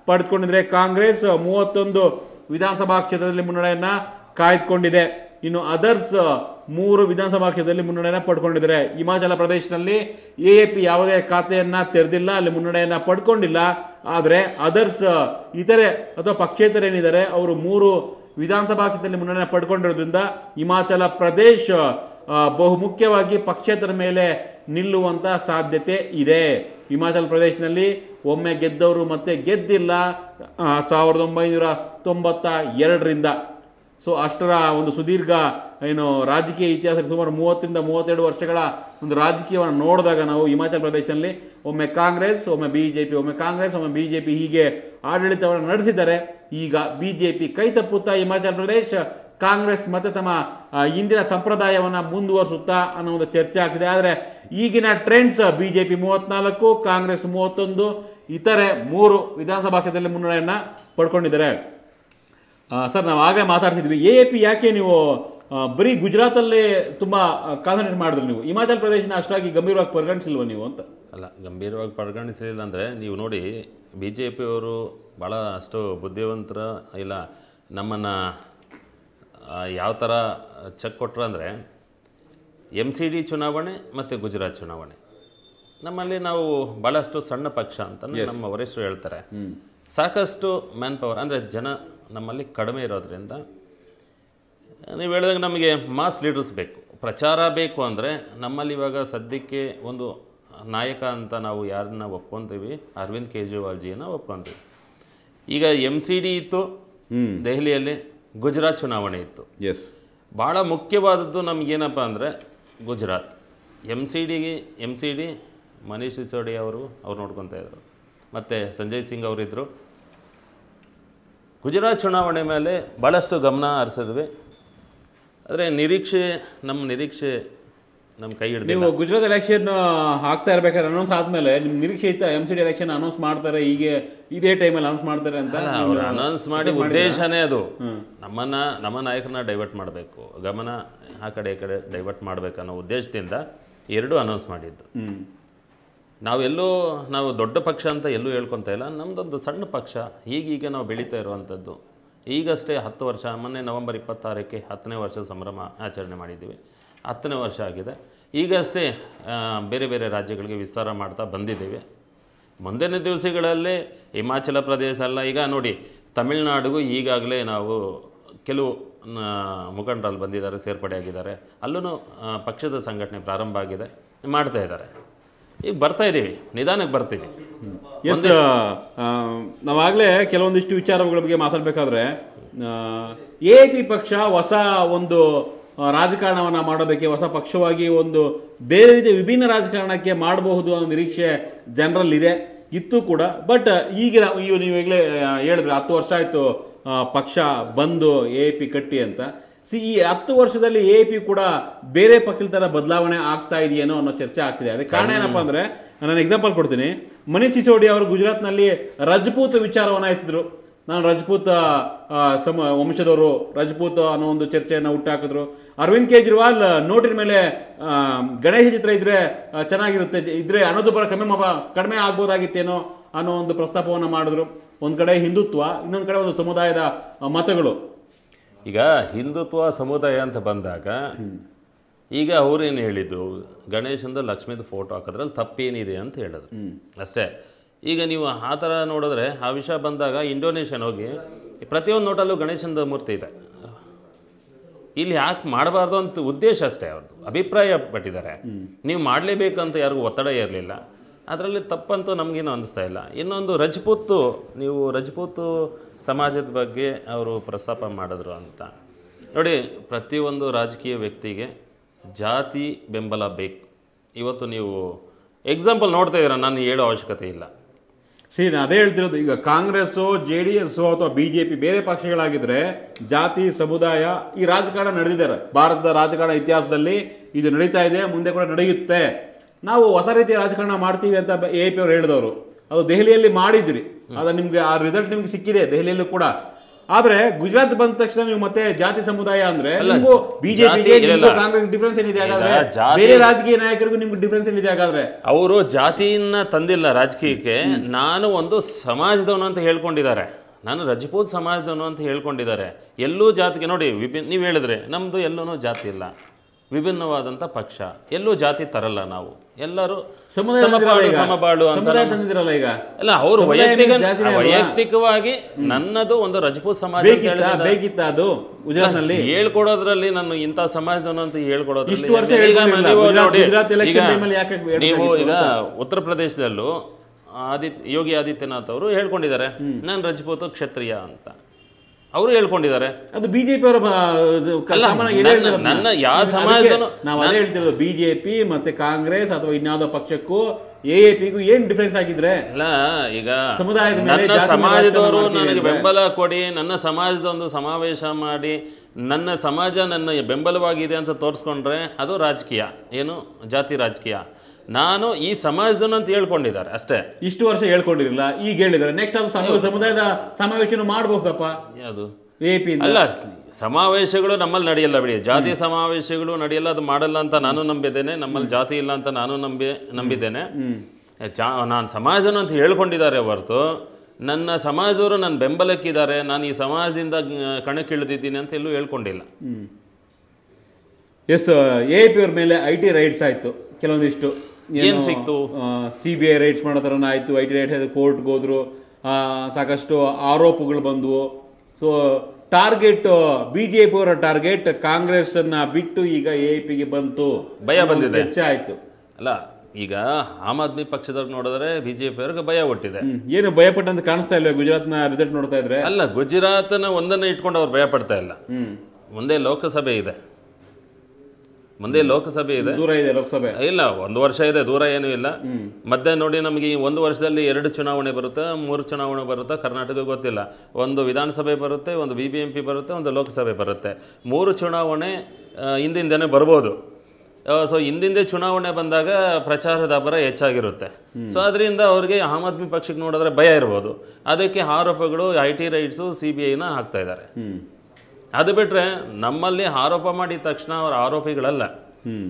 ಪಡೆದುಕೊಂಡಿದ್ರೆ ಕಾಂಗ್ರೆಸ್ ಮೂವತ್ತೊಂದು ವಿಧಾನಸಭಾ ಕ್ಷೇತ್ರದಲ್ಲಿ ಮುನ್ನಡೆಯನ್ನ ಕಾಯ್ದುಕೊಂಡಿದೆ ಇನ್ನು ಅದರ್ಸ್ ಮೂರು ವಿಧಾನಸಭಾ ಕ್ಷೇತ್ರದಲ್ಲಿ ಮುನ್ನಡೆಯನ್ನ ಪಡ್ಕೊಂಡಿದ್ದಾರೆ ಹಿಮಾಚಲ ಪ್ರದೇಶದಲ್ಲಿ ಎ ಎ ಪಿ ಯಾವುದೇ ಖಾತೆಯನ್ನ ತೆರೆದಿಲ್ಲ ಅಲ್ಲಿ ಮುನ್ನಡೆಯನ್ನ ಪಡ್ಕೊಂಡಿಲ್ಲ ಆದರೆ ಅದರ್ಸ್ ಇತರೆ ಅಥವಾ ಪಕ್ಷೇತರೇನಿದ್ದಾರೆ ಅವರು ಮೂರು ವಿಧಾನಸಭಾ ಕ್ಷೇತ್ರದಲ್ಲಿ ಮುನ್ನಡೆ ಪಡ್ಕೊಂಡಿರೋದ್ರಿಂದ ಹಿಮಾಚಲ ಪ್ರದೇಶ ಆ, ಬಹುಮುಖ್ಯವಾಗಿ ಪಕ್ಷೇತರ ಮೇಲೆ ನಿಲ್ಲುವಂತ ಸಾಧ್ಯತೆ ಇದೆ ಹಿಮಾಚಲ ಪ್ರದೇಶನಲ್ಲಿ ಒಮ್ಮೆ ಗೆದ್ದವರು ಮತ್ತೆ ಗೆದ್ದಿಲ್ಲ ಆ, ಸಾವಿರದ ಒಂಬೈನೂರ ತೊಂಬತ್ತ ಎರಡರಿಂದ ಸೊ ಅಷ್ಟರ ಒಂದು ಸುದೀರ್ಘ ಏನು ರಾಜಕೀಯ ಇತಿಹಾಸದಲ್ಲಿ ಸುಮಾರು ಮೂವತ್ತರಿಂದ ಮೂವತ್ತೆರಡು ವರ್ಷಗಳ ಒಂದು ರಾಜಕೀಯವನ್ನು ನೋಡಿದಾಗ ನಾವು ಹಿಮಾಚಲ ಪ್ರದೇಶದಲ್ಲಿ ಒಮ್ಮೆ ಕಾಂಗ್ರೆಸ್ ಒಮ್ಮೆ ಬಿ ಜೆ ಪಿ ಒಮ್ಮೆ ಕಾಂಗ್ರೆಸ್ ಒಮ್ಮೆ ಬಿ ಜೆ ಪಿ ಹೀಗೆ ಆಡಳಿತವನ್ನು ನಡೆಸಿದ್ದಾರೆ ಈಗ ಬಿ ಜೆ ಪಿ ಕೈ ತಪ್ಪುತ್ತಾ ಹಿಮಾಚಲ ಪ್ರದೇಶ ಕಾಂಗ್ರೆಸ್ ಮತ್ತೆ ತಮ್ಮ ಆ, ಇಂದಿನ ಸಂಪ್ರದಾಯವನ್ನು ಮುಂದುವರಿಸುತ್ತಾ ಅನ್ನೋ ಒಂದು ಚರ್ಚೆ ಆಗ್ತಿದೆ ಆದರೆ ಈಗಿನ ಟ್ರೆಂಡ್ಸ್ ಬಿ ಜೆ ಪಿ ಮೂವತ್ತ್ನಾಲ್ಕು ಕಾಂಗ್ರೆಸ್ ಮೂವತ್ತೊಂದು ಇತರೆ ಮೂರು ವಿಧಾನಸಭಾ ಕ್ಷೇತ್ರದಲ್ಲಿ ಮುನ್ನಡೆಯನ್ನು ಪಡ್ಕೊಂಡಿದ್ದಾರೆ ಆ, ಸರ್ ನಾವು ಆಗಲೇ ಮಾತಾಡ್ತಿದ್ವಿ ಎ ಎ ಪಿ ಯಾಕೆ ನೀವು ಆ, ಬರೀ ಗುಜರಾತಲ್ಲೇ ತುಂಬ ಕಾನ್ಸಂಟ್ರೇಟ್ ಮಾಡಿದ್ರಿ ನೀವು ಹಿಮಾಚಲ ಪ್ರದೇಶನ ಅಷ್ಟಾಗಿ ಗಂಭೀರವಾಗಿ ಪರಿಗಣಿಸಿಲ್ವ ನೀವು ಅಂತ ಅಲ್ಲ ಗಂಭೀರವಾಗಿ ಪರಿಗಣಿಸಲಿಲ್ಲ ಅಂದರೆ ನೀವು ನೋಡಿ ಬಿ ಜೆ ಪಿಯವರು ಭಾಳ ಅಷ್ಟು ಬುದ್ಧಿವಂತರ ಇಲ್ಲ ನಮ್ಮನ್ನು ಯಾವ ಥರ ಚೆಕ್ ಕೊಟ್ಟರು ಅಂದರೆ ಎಮ್ ಸಿ ಡಿ ಚುನಾವಣೆ ಮತ್ತು ಗುಜರಾತ್ ಚುನಾವಣೆ ನಮ್ಮಲ್ಲಿ ನಾವು ಭಾಳಷ್ಟು ಸಣ್ಣ ಪಕ್ಷ ಅಂತ ನಮ್ಮ ವರಿಷ್ಠರು ಹೇಳ್ತಾರೆ ಸಾಕಷ್ಟು ಮ್ಯಾನ್ ಪವರ್ ಅಂದರೆ ಜನ ನಮ್ಮಲ್ಲಿ ಕಡಿಮೆ ಇರೋದ್ರಿಂದ ನೀವು ಹೇಳಿದಾಗ ನಮಗೆ ಮಾಸ್ ಲೀಡರ್ಸ್ ಬೇಕು ಪ್ರಚಾರ ಬೇಕು ಅಂದರೆ ನಮ್ಮಲ್ಲಿ ಇವಾಗ ಸದ್ಯಕ್ಕೆ ಒಂದು ನಾಯಕ ಅಂತ ನಾವು ಯಾರನ್ನ ಒಪ್ಕೊತೀವಿ ಅರವಿಂದ್ ಕೇಜ್ರಿವಾಲ್ಜಿಯನ್ನ ಒಪ್ಕೊತೀವಿ ಈಗ ಎಮ್ ಸಿ ಡಿ ಇತ್ತು ದೆಹಲಿಯಲ್ಲಿ ಗುಜರಾತ್ ಚುನಾವಣೆ ಇತ್ತು ಎಸ್ ಭಾಳ ಮುಖ್ಯವಾದದ್ದು ನಮಗೇನಪ್ಪ ಅಂದರೆ ಗುಜರಾತ್ ಎಮ್ ಸಿ ಡಿಗೆ ಎಮ್ ಸಿ ಡಿ ಮನೀಶ್ ಸಿಸೋಡಿ ಅವರು ಅವ್ರು ನೋಡ್ಕೊತಾ ಇದ್ರು ಮತ್ತು ಸಂಜಯ್ ಸಿಂಗ್ ಅವರಿದ್ದರು ಗುಜರಾತ್ ಚುನಾವಣೆ ಮೇಲೆ ಭಾಳಷ್ಟು ಗಮನ ಹರಿಸಿದ್ವಿ ಆದರೆ ನಿರೀಕ್ಷೆ ನಮ್ಮ ನಿರೀಕ್ಷೆ ನಮ್ಮ ಕೈ ಹಿಡ್ದಿಲ್ಲ ನೀವು ಗುಜರಾತ್ ಎಲೆಕ್ಷನ್ ಆಗ್ತಾ ಇರ್ಬೇಕಾದ್ರೆ ಅನೌನ್ಸ್ ಆದ್ಮೇಲೆ ನಿಮ್ ನಿರೀಕ್ಷೆ ಇತ್ತ M C D election announce ಮಾಡ್ತಾರೆ ಹೀಗೆ ಇದೇ ಟೈಮಲ್ಲಿ ಅನೌನ್ಸ್ ಮಾಡ್ತಾರೆ ಅಂತ ಅಲ್ಲ ಅವ್ರು ಅನೌನ್ಸ್ ಮಾಡಿ ಉದ್ದೇಶನೇ ಅದು ನಮ್ಮನ್ನ ನಮ್ಮ ನಾಯಕರನ್ನ ಡೈವರ್ಟ್ ಮಾಡಬೇಕು ಗಮನ ಆ ಕಡೆ ಈ ಕಡೆ ಡೈವರ್ಟ್ ಮಾಡಬೇಕನ್ನೋ ಉದ್ದೇಶದಿಂದ ಎರಡೂ ಅನೌನ್ಸ್ ಮಾಡಿದ್ದು ಹ್ಮ್ ನಾವೆಲ್ಲೂ ನಾವು ದೊಡ್ಡ ಪಕ್ಷ ಅಂತ ಎಲ್ಲೂ ಹೇಳ್ಕೊತಾ ಇಲ್ಲ ನಮ್ಮದೊಂದು ಸಣ್ಣ ಪಕ್ಷ ಈಗೀಗ ನಾವು ಬೆಳೀತಾ ಇರುವಂಥದ್ದು ಈಗಷ್ಟೇ ಹತ್ತು ವರ್ಷ ಮೊನ್ನೆ ನವೆಂಬರ್ ಇಪ್ಪತ್ತಾರಕ್ಕೆ ಹತ್ತನೇ ವರ್ಷದ ಸಂಭ್ರಮ ಆಚರಣೆ ಮಾಡಿದ್ದೀವಿ ಹತ್ತನೇ ವರ್ಷ ಆಗಿದೆ ಈಗಷ್ಟೇ ಆ, ಬೇರೆ ಬೇರೆ ರಾಜ್ಯಗಳಿಗೆ ವಿಸ್ತಾರ ಮಾಡ್ತಾ ಬಂದಿದ್ದೀವಿ ಮುಂದಿನ ದಿವಸಗಳಲ್ಲಿ ಹಿಮಾಚಲ ಪ್ರದೇಶ ಎಲ್ಲ ಈಗ ನೋಡಿ ತಮಿಳುನಾಡಿಗೂ ಈಗಾಗಲೇ ನಾವು ಕೆಲವು ಆ, ಮುಖಂಡರಲ್ಲಿ ಬಂದಿದ್ದಾರೆ ಸೇರ್ಪಡೆ ಆಗಿದ್ದಾರೆ ಅಲ್ಲೂ ಪಕ್ಷದ ಸಂಘಟನೆ ಪ್ರಾರಂಭ ಆಗಿದೆ ಮಾಡ್ತಾ ಇದ್ದಾರೆ ಈಗ ಬರ್ತಾ ಇದ್ದೀವಿ ನಿಧಾನಕ್ಕೆ ಬರ್ತೀವಿ ಎಸ್ ನಾವಾಗಲೇ ಕೆಲವೊಂದಿಷ್ಟು ವಿಚಾರಗಳ ಬಗ್ಗೆ ಮಾತಾಡಬೇಕಾದ್ರೆ ಎ ಪಿ ಪಕ್ಷ ಹೊಸ ಒಂದು ಆ, ರಾಜಕಾರಣವನ್ನ ಮಾಡೋದಕ್ಕೆ ಹೊಸ ಪಕ್ಷವಾಗಿ ಒಂದು ಬೇರೆ ರೀತಿಯ ವಿಭಿನ್ನ ರಾಜಕಾರಣಕ್ಕೆ ಮಾಡಬಹುದು ಅನ್ನೋ ನಿರೀಕ್ಷೆ ಜನರಲ್ಲಿದೆ ಇತ್ತು ಕೂಡ ಬಟ್ ಈಗಿನ ಈಗ ನೀವು ಈಗಲೇ ಹೇಳಿದ್ರೆ ಹತ್ತು ವರ್ಷ ಆಯಿತು ಪಕ್ಷ ಬಂದು ಎ ಪಿ ಕಟ್ಟಿ ಅಂತ ಸಿ ಈ ಹತ್ತು ವರ್ಷದಲ್ಲಿ ಎ ಪಿ ಕೂಡ ಬೇರೆ ಪಕ್ಷದ ಥರ ಬದಲಾವಣೆ ಆಗ್ತಾ ಇದೆಯೇನೋ ಅನ್ನೋ ಚರ್ಚೆ ಆಗ್ತಿದೆ ಅದಕ್ಕೆ ಕಾರಣ ಏನಪ್ಪಾ ಅಂದ್ರೆ ನಾನು ಎಕ್ಸಾಂಪಲ್ ಕೊಡ್ತೀನಿ ಮನೀಶ್ ಸಿಸೋಡಿ ಅವರು ಗುಜರಾತ್ನಲ್ಲಿ ರಜಪೂತ್ ವಿಚಾರವನ್ನು ಎತ್ತಿದ್ರು ನಾನು ರಜಪೂತ್ ಆ, ಸಮ ವಂಶದವರು ರಜಪೂತ್ ಅನ್ನೋ ಒಂದು ಚರ್ಚೆಯನ್ನು ಹುಟ್ಟಾಕಿದ್ರು ಅರವಿಂದ್ ಕೇಜ್ರಿವಾಲ್ ನೋಟಿನ ಮೇಲೆ ಆ, ಗಣೇಶ ಚಿತ್ರ ಇದ್ರೆ ಆ, ಚೆನ್ನಾಗಿರುತ್ತೆ ಇದ್ರೆ ಹಣದುಬ್ಬರ ಕಮ್ಮಿ ಮಾ- ಕಡಿಮೆ ಆಗ್ಬೋದಾಗಿತ್ತೇನೋ ಅನ್ನೋ ಒಂದು ಪ್ರಸ್ತಾಪವನ್ನು ಮಾಡಿದ್ರು ಒಂದು ಕಡೆ ಹಿಂದುತ್ವ ಇನ್ನೊಂದು ಕಡೆ ಒಂದು ಸಮುದಾಯದ ಆ, ಮತಗಳು ಈಗ ಹಿಂದುತ್ವ ಸಮುದಾಯ ಅಂತ ಬಂದಾಗ ಈಗ ಅವ್ರೇನು ಹೇಳಿದ್ದು ಗಣೇಶಂದು ಲಕ್ಷ್ಮಿದು ಫೋಟೋ ಹಾಕೋದ್ರಲ್ಲಿ ತಪ್ಪೇನಿದೆ ಅಂತ ಹೇಳಿದ್ರು ಅಷ್ಟೇ ಈಗ ನೀವು ಆ ಥರ ನೋಡಿದ್ರೆ ಆ ವಿಷಯ ಬಂದಾಗ ಇಂಡೋನೇಷ್ಯನ್ ಹೋಗಿ ಪ್ರತಿಯೊಂದು ನೋಟಲ್ಲೂ ಗಣೇಶಂದು ಮೂರ್ತಿ ಇದೆ ಇಲ್ಲಿ ಯಾಕೆ ಮಾಡಬಾರ್ದು ಅಂತ ಉದ್ದೇಶ ಅಷ್ಟೇ ಅವ್ರದ್ದು ಅಭಿಪ್ರಾಯ ಪಟ್ಟಿದ್ದಾರೆ ನೀವು ಮಾಡಲೇಬೇಕಂತ ಯಾರಿಗೂ ಒತ್ತಡ ಇರಲಿಲ್ಲ ಅದರಲ್ಲಿ ತಪ್ಪಂತೂ ನಮಗೇನು ಅನ್ನಿಸ್ತಾ ಇಲ್ಲ ಇನ್ನೊಂದು ರಜಪೂತು ನೀವು ರಜಪೂತು ಸಮಾಜದ ಬಗ್ಗೆ ಅವರು ಪ್ರಸ್ತಾಪ ಮಾಡಿದ್ರು ಅಂತ ನೋಡಿ ಪ್ರತಿಯೊಂದು ರಾಜಕೀಯ ವ್ಯಕ್ತಿಗೆ ಜಾತಿ ಬೆಂಬಲ ಬೇಕು ಇವತ್ತು ನೀವು ಎಕ್ಸಾಂಪಲ್ ನೋಡ್ತಾ ಇದ್ದೀರಾ ನಾನು ಹೇಳೋ ಅವಶ್ಯಕತೆ ಇಲ್ಲ ಸರಿ ನಾನು ಅದೇ ಹೇಳ್ತಿರೋದು ಈಗ ಕಾಂಗ್ರೆಸ್ಸು ಜೆ ಡಿ ಎಸ್ ಅಥವಾ ಬಿ ಜೆ ಪಿ ಬೇರೆ ಪಕ್ಷಗಳಾಗಿದ್ರೆ ಜಾತಿ ಸಮುದಾಯ ಈ ರಾಜಕಾರಣ ನಡೆದಿದ್ದಾರೆ ಭಾರತದ ರಾಜಕಾರಣ ಇತಿಹಾಸದಲ್ಲಿ ಇದು ನಡೀತಾ ಇದೆ ಮುಂದೆ ಕೂಡ ನಡೆಯುತ್ತೆ ನಾವು ಹೊಸ ರೀತಿಯ ರಾಜಕಾರಣ ಮಾಡ್ತೀವಿ ಅಂತ ಎ ಪಿ ಅವರು ಹೇಳಿದವರು ಅದು ದೆಹಲಿಯಲ್ಲಿ ಮಾಡಿದ್ರಿ ಅದು ನಿಮ್ಗೆ ಆ ರಿಸಲ್ಟ್ ನಿಮ್ಗೆ ಸಿಕ್ಕಿದೆ ದೆಹಲಿಯಲ್ಲೂ ಕೂಡ ಆದ್ರೆ ಗುಜರಾತ್ ಬಂದ ತಕ್ಷಣ ನೀವು ಮತ್ತೆ ಜಾತಿ ಸಮುದಾಯ ಅಂದ್ರೆ ಅಲ್ಲ, ನಿಮ್ಗೂ ಜಾತಿ ಬಿಜೆಪಿಗೆ ಇಲ್ಲ. ಕಾಂಗ್ರೆಸ್ ಡಿಫ್ರೆನ್ಸ್ ಏನಿದೆ ಹಾಗಾದ್ರೆ ಈಗ ಜಾತಿ- ಬೇರೆ ರಾಜಕೀಯ ನಾಯಕರಿಗೂ ನಿಮ್ಗೆ ಡಿಫ್ರೆನ್ಸ್ ಏನಿದೆ ಹಾಗಾದ್ರೆ ಅವರು ಜಾತಿಯನ್ನ ತಂದಿಲ್ಲ ರಾಜಕೀಯಕ್ಕೆ ನಾನು ಒಂದು ಸಮಾಜದವನು ಅಂತ ಹೇಳ್ಕೊಂಡಿದ್ದಾರೆ ನಾನು ರಜಪೂತ್ ಸಮಾಜದವನು ಅಂತ ಹೇಳ್ಕೊಂಡಿದ್ದಾರೆ ಎಲ್ಲೂ ಜಾತಿಗೆ ನೋಡಿ ವಿಭಿನ್ನ ನೀವು ಹೇಳಿದ್ರೆ ನಮ್ಮದು ಎಲ್ಲೂ ಜಾತಿ ಇಲ್ಲ ವಿಭಿನ್ನವಾದಂಥ ಪಕ್ಷ ಎಲ್ಲೂ ಜಾತಿ ತರಲ್ಲ ನಾವು ಎಲ್ಲರೂ ಸಮುದಾಯ ಸಮಪಾಲು ತಂದಿರಲ್ಲ ಈಗ. ಸಮಬಾಳು ಅಂತ ಸಮುದಾಯ ನಮ್ಮ- ತಂದಿದ್ರಲ್ಲ ಈಗ ಅಲ್ಲ ಅವರು ಸಮುದಾಯ ವೈಯಕ್ತಿಕ means ಜಾತಿನೇ ಅಲ್ವಾ? ವೈಯಕ್ತಿಕವಾಗಿ ನನ್ನದು ಒಂದು ರಜಪೂತ್ ಸಮಾಜ ಅಂತ ಬೇಕಿತ್ತ ಹೇಳಿದ್ದಾರೆ. ಬೇಕಿತ್ತ ಅದು ಗುಜರಾತ್ ನಲ್ಲಿ ಹೇಳ್ಕೊಡೋದ್ರಲ್ಲಿ ನಾನು ಇಂಥ ಸಮಾಜದವನು ಅಂತ ಹೇಳ್ಕೊಡೋದ್ರಲ್ಲಿ ಇಷ್ಟು ವರ್ಷ ಈಗ ಹೇಳ್ಕೊಂಡಿಲ್ಲ. ನೀವು ಗುಜರಾತ್- ನೋಡಿ, ಗುಜರಾತ್ election ಈಗ time ಅಲ್ಲಿ ಯಾಕೆ ಹೇಳ್ಬೇಕಾಗಿತ್ತು ನೀವು ಈಗ ಅಂತ? ಉತ್ತರ ಪ್ರದೇಶದಲ್ಲೂ ಆದಿತ್ಯ ಯೋಗಿ ಆದಿತ್ಯನಾಥ್ ಅವರು ಹೇಳ್ಕೊಂಡಿದ್ದಾರೆ ನಾನು ರಜಪೂತ್ ಕ್ಷತ್ರಿಯ ಅಂತ ಅವರು ಹೇಳ್ಕೊಂಡಿದ್ದಾರೆ ಅದು ಬಿಜೆಪಿ ಅವರ ಅಲ್ಲ, ನನ್ನ- ನನ್ನ ಯಾವ ಸಮಾಜದನು- ನಾವು ಅದೇ ಹೇಳ್ತಿರೋದು ಬಿಜೆಪಿ ಮತ್ತೆ ಕಾಂಗ್ರೆಸ್ ಅಥವಾ ಇನ್ಯಾವುದೋ ಪಕ್ಷಕ್ಕೂ ಎ ಎ ಪಿಗೂ ಏನ್ ಡಿಫ್ರೆನ್ಸ್ ಆಗಿದ್ರೆ ಅಲ್ಲ ಈಗ ಸಮುದಾಯದ ಮೇಲೆ ನನ್ನ ಜಾತಿ ಸಮಾಜದವರು ರಾಜಕಾರಣ ನನಗೆ ಮಾಡ್ತೀವಿ ಬೆಂಬಲ ಕೊಡಿ ನನ್ನ ಸಮಾಜದ ಒಂದು ಸಮಾವೇಶ ಮಾಡಿ ನನ್ನ ಸಮಾಜ ನನ್ನ ಬೆಂಬಲವಾಗಿದೆ ಅಂತ ತೋರಿಸ್ಕೊಂಡ್ರೆ ಅದು ರಾಜಕೀಯ ಏನು ಜಾತಿ ರಾಜಕೀಯ ನಾನು ಈ ಸಮಾಜದವನು ಅಂತ ಹೇಳ್ಕೊಂಡಿದ್ದಾರೆ ಅಷ್ಟೇ ಇಷ್ಟು ವರ್ಷ ಹೇಳ್ಕೊಂಡಿರಲಿಲ್ಲ ಈಗ ಹೇಳಿದ್ದಾರೆ ನೆಕ್ಸ್ಟ್ ಅದು ಸಮ- ಸಮುದಾಯದ ಸಮಾವೇಶನ ಮಾಡಬಹುದಪ್ಪ ಯಾವುದು ಎ ಪಿ ಅಲ್ಲ ಸ- ಸಮಾವೇಶಗಳು ನಮ್ಮಲ್ಲಿ ನಡೆಯಲ್ಲ ಬಿಡಿ ಜಾತಿ ಸಮಾವೇಶಗಳು ನಡೆಯಲ್ಲ ಅದು ಮಾಡಲ್ಲ ಅಂತ ನಾನು ನಂಬಿದ್ದೇನೆ ನಮ್ಮಲ್ಲಿ ಜಾತಿ ಇಲ್ಲ ಅಂತ ನಾನು ನಂಬಿ ನಂಬಿದ್ದೇನೆ ಜಾ ನಾನು ಸಮಾಜನ ಅಂತ ಹೇಳ್ಕೊಂಡಿದ್ದಾರೆ ಹೊರತು ನನ್ನ ಸಮಾಜದವರು ನನ್ನ ಬೆಂಬಲಕ್ಕಿದ್ದಾರೆ ನಾನು ಈ ಸಮಾಜದಿಂದ ಗ- ಕಣಕ್ಕಿಳಿದಿದ್ದೀನಿ ಅಂತ ಎಲ್ಲೂ ಹೇಳ್ಕೊಂಡಿಲ್ಲ ಎಸ್ ಎ ಪಿ ಅವ್ರ ಮೇಲೆ ಐ ಟಿ ರೈಟ್ಸ್ ಆಯ್ತು ಕೆಲವೊಂದಿಷ್ಟು ಏನ್ ಸಿಕ್ತು? ಸಿ ಬಿ ಐ ರೈಟ್ಸ್ ಮಾಡೋ ಥರನ ಆಯ್ತು ಐ ಟಿ ರೈಟ್ಸ್ ಕೋರ್ಟ್ಗೆ ಹೋದ್ರು ಆ, ಸಾಕಷ್ಟು ಆರೋಪಗಳು ಬಂದವು so target B J P ಅವರ ಟಾರ್ಗೆಟ್ ಕಾಂಗ್ರೆಸ್ ಅನ್ನ ಬಿಟ್ಟು ಈಗ ಎ ಪಿಗೆ ಬಂತು ಭಯ ಬಂದಿದೆ. ಚರ್ಚೆ ಆಯ್ತು ಅಲ್ಲ ಈಗ ಆಮ್ ಆದ್ಮಿ ಪಕ್ಷದವ್ರಿಗೆ ನೋಡಿದ್ರೆ ಬಿ ಜೆ ಪಿ ಅವ್ರಿಗೆ ಭಯ ಹುಟ್ಟಿದೆ ಹ್ಮ್. ಏನು ಭಯಪಟ್ಟಂತ ಕಾಣಿಸ್ತಾ ಇಲ್ವಾ ಗುಜರಾತ್ನ ರಿಸಲ್ಟ್ ನೋಡ್ತಾ ಇದ್ರೆ ಅಲ್ಲ ಗುಜರಾತ್ನ ಒಂದನ್ನು ಇಟ್ಕೊಂಡು ಅವ್ರು ಭಯ ಪಡ್ತಾ ಇಲ್ಲ ಹ್ಮ್ ಮುಂದೆ ಲೋಕಸಭೆ ಇದೆ ಮುಂದೆ ಲೋಕಸಭೆ ಇದೆ ದೂರ ಇದೆ ಲೋಕಸಭೆ ಇಲ್ಲ ಒಂದು ವರ್ಷ ಇದೆ ದೂರ ಏನೂ ಇಲ್ಲ ಮಧ್ಯೆ ನೋಡಿ ನಮಗೆ ಈ ಒಂದು ವರ್ಷದಲ್ಲಿ ಎರಡು ಚುನಾವಣೆ ಬರುತ್ತೆ ಮೂರು ಚುನಾವಣೆ ಬರುತ್ತೆ ಕರ್ನಾಟಕ ಗೊತ್ತಿಲ್ಲ ಒಂದು ವಿಧಾನಸಭೆ ಬರುತ್ತೆ ಒಂದು ಬಿ ಬಿ ಎಂ ಪಿ ಬರುತ್ತೆ ಒಂದು ಲೋಕಸಭೆ ಬರುತ್ತೆ ಮೂರು ಚುನಾವಣೆ ಆ, ಹಿಂದಿಂದನೇ ಬರ್ಬೋದು ಸೊ ಹಿಂದಿಂದೆ ಚುನಾವಣೆ ಬಂದಾಗ ಪ್ರಚಾರದ ಅಬ್ಬರ ಹೆಚ್ಚಾಗಿರುತ್ತೆ ಸೊ ಅದರಿಂದ ಅವ್ರಿಗೆ ಆಮ್ ಆದ್ಮಿ ಪಕ್ಷಕ್ಕೆ ನೋಡಿದ್ರೆ ಭಯ ಇರ್ಬೋದು ಅದಕ್ಕೆ ಆರೋಪಗಳು I T raids C B ಐನ ಹಾಕ್ತಾ ಇದ್ದಾರೆ ಹ್ಮ್ ಅದು ಬಿಟ್ಟರೆ ನಮ್ಮಲ್ಲಿ ಆರೋಪ ಮಾಡಿದ ತಕ್ಷಣ ಅವ್ರ ಆರೋಪಿಗಳಲ್ಲ ಹ್ಮ್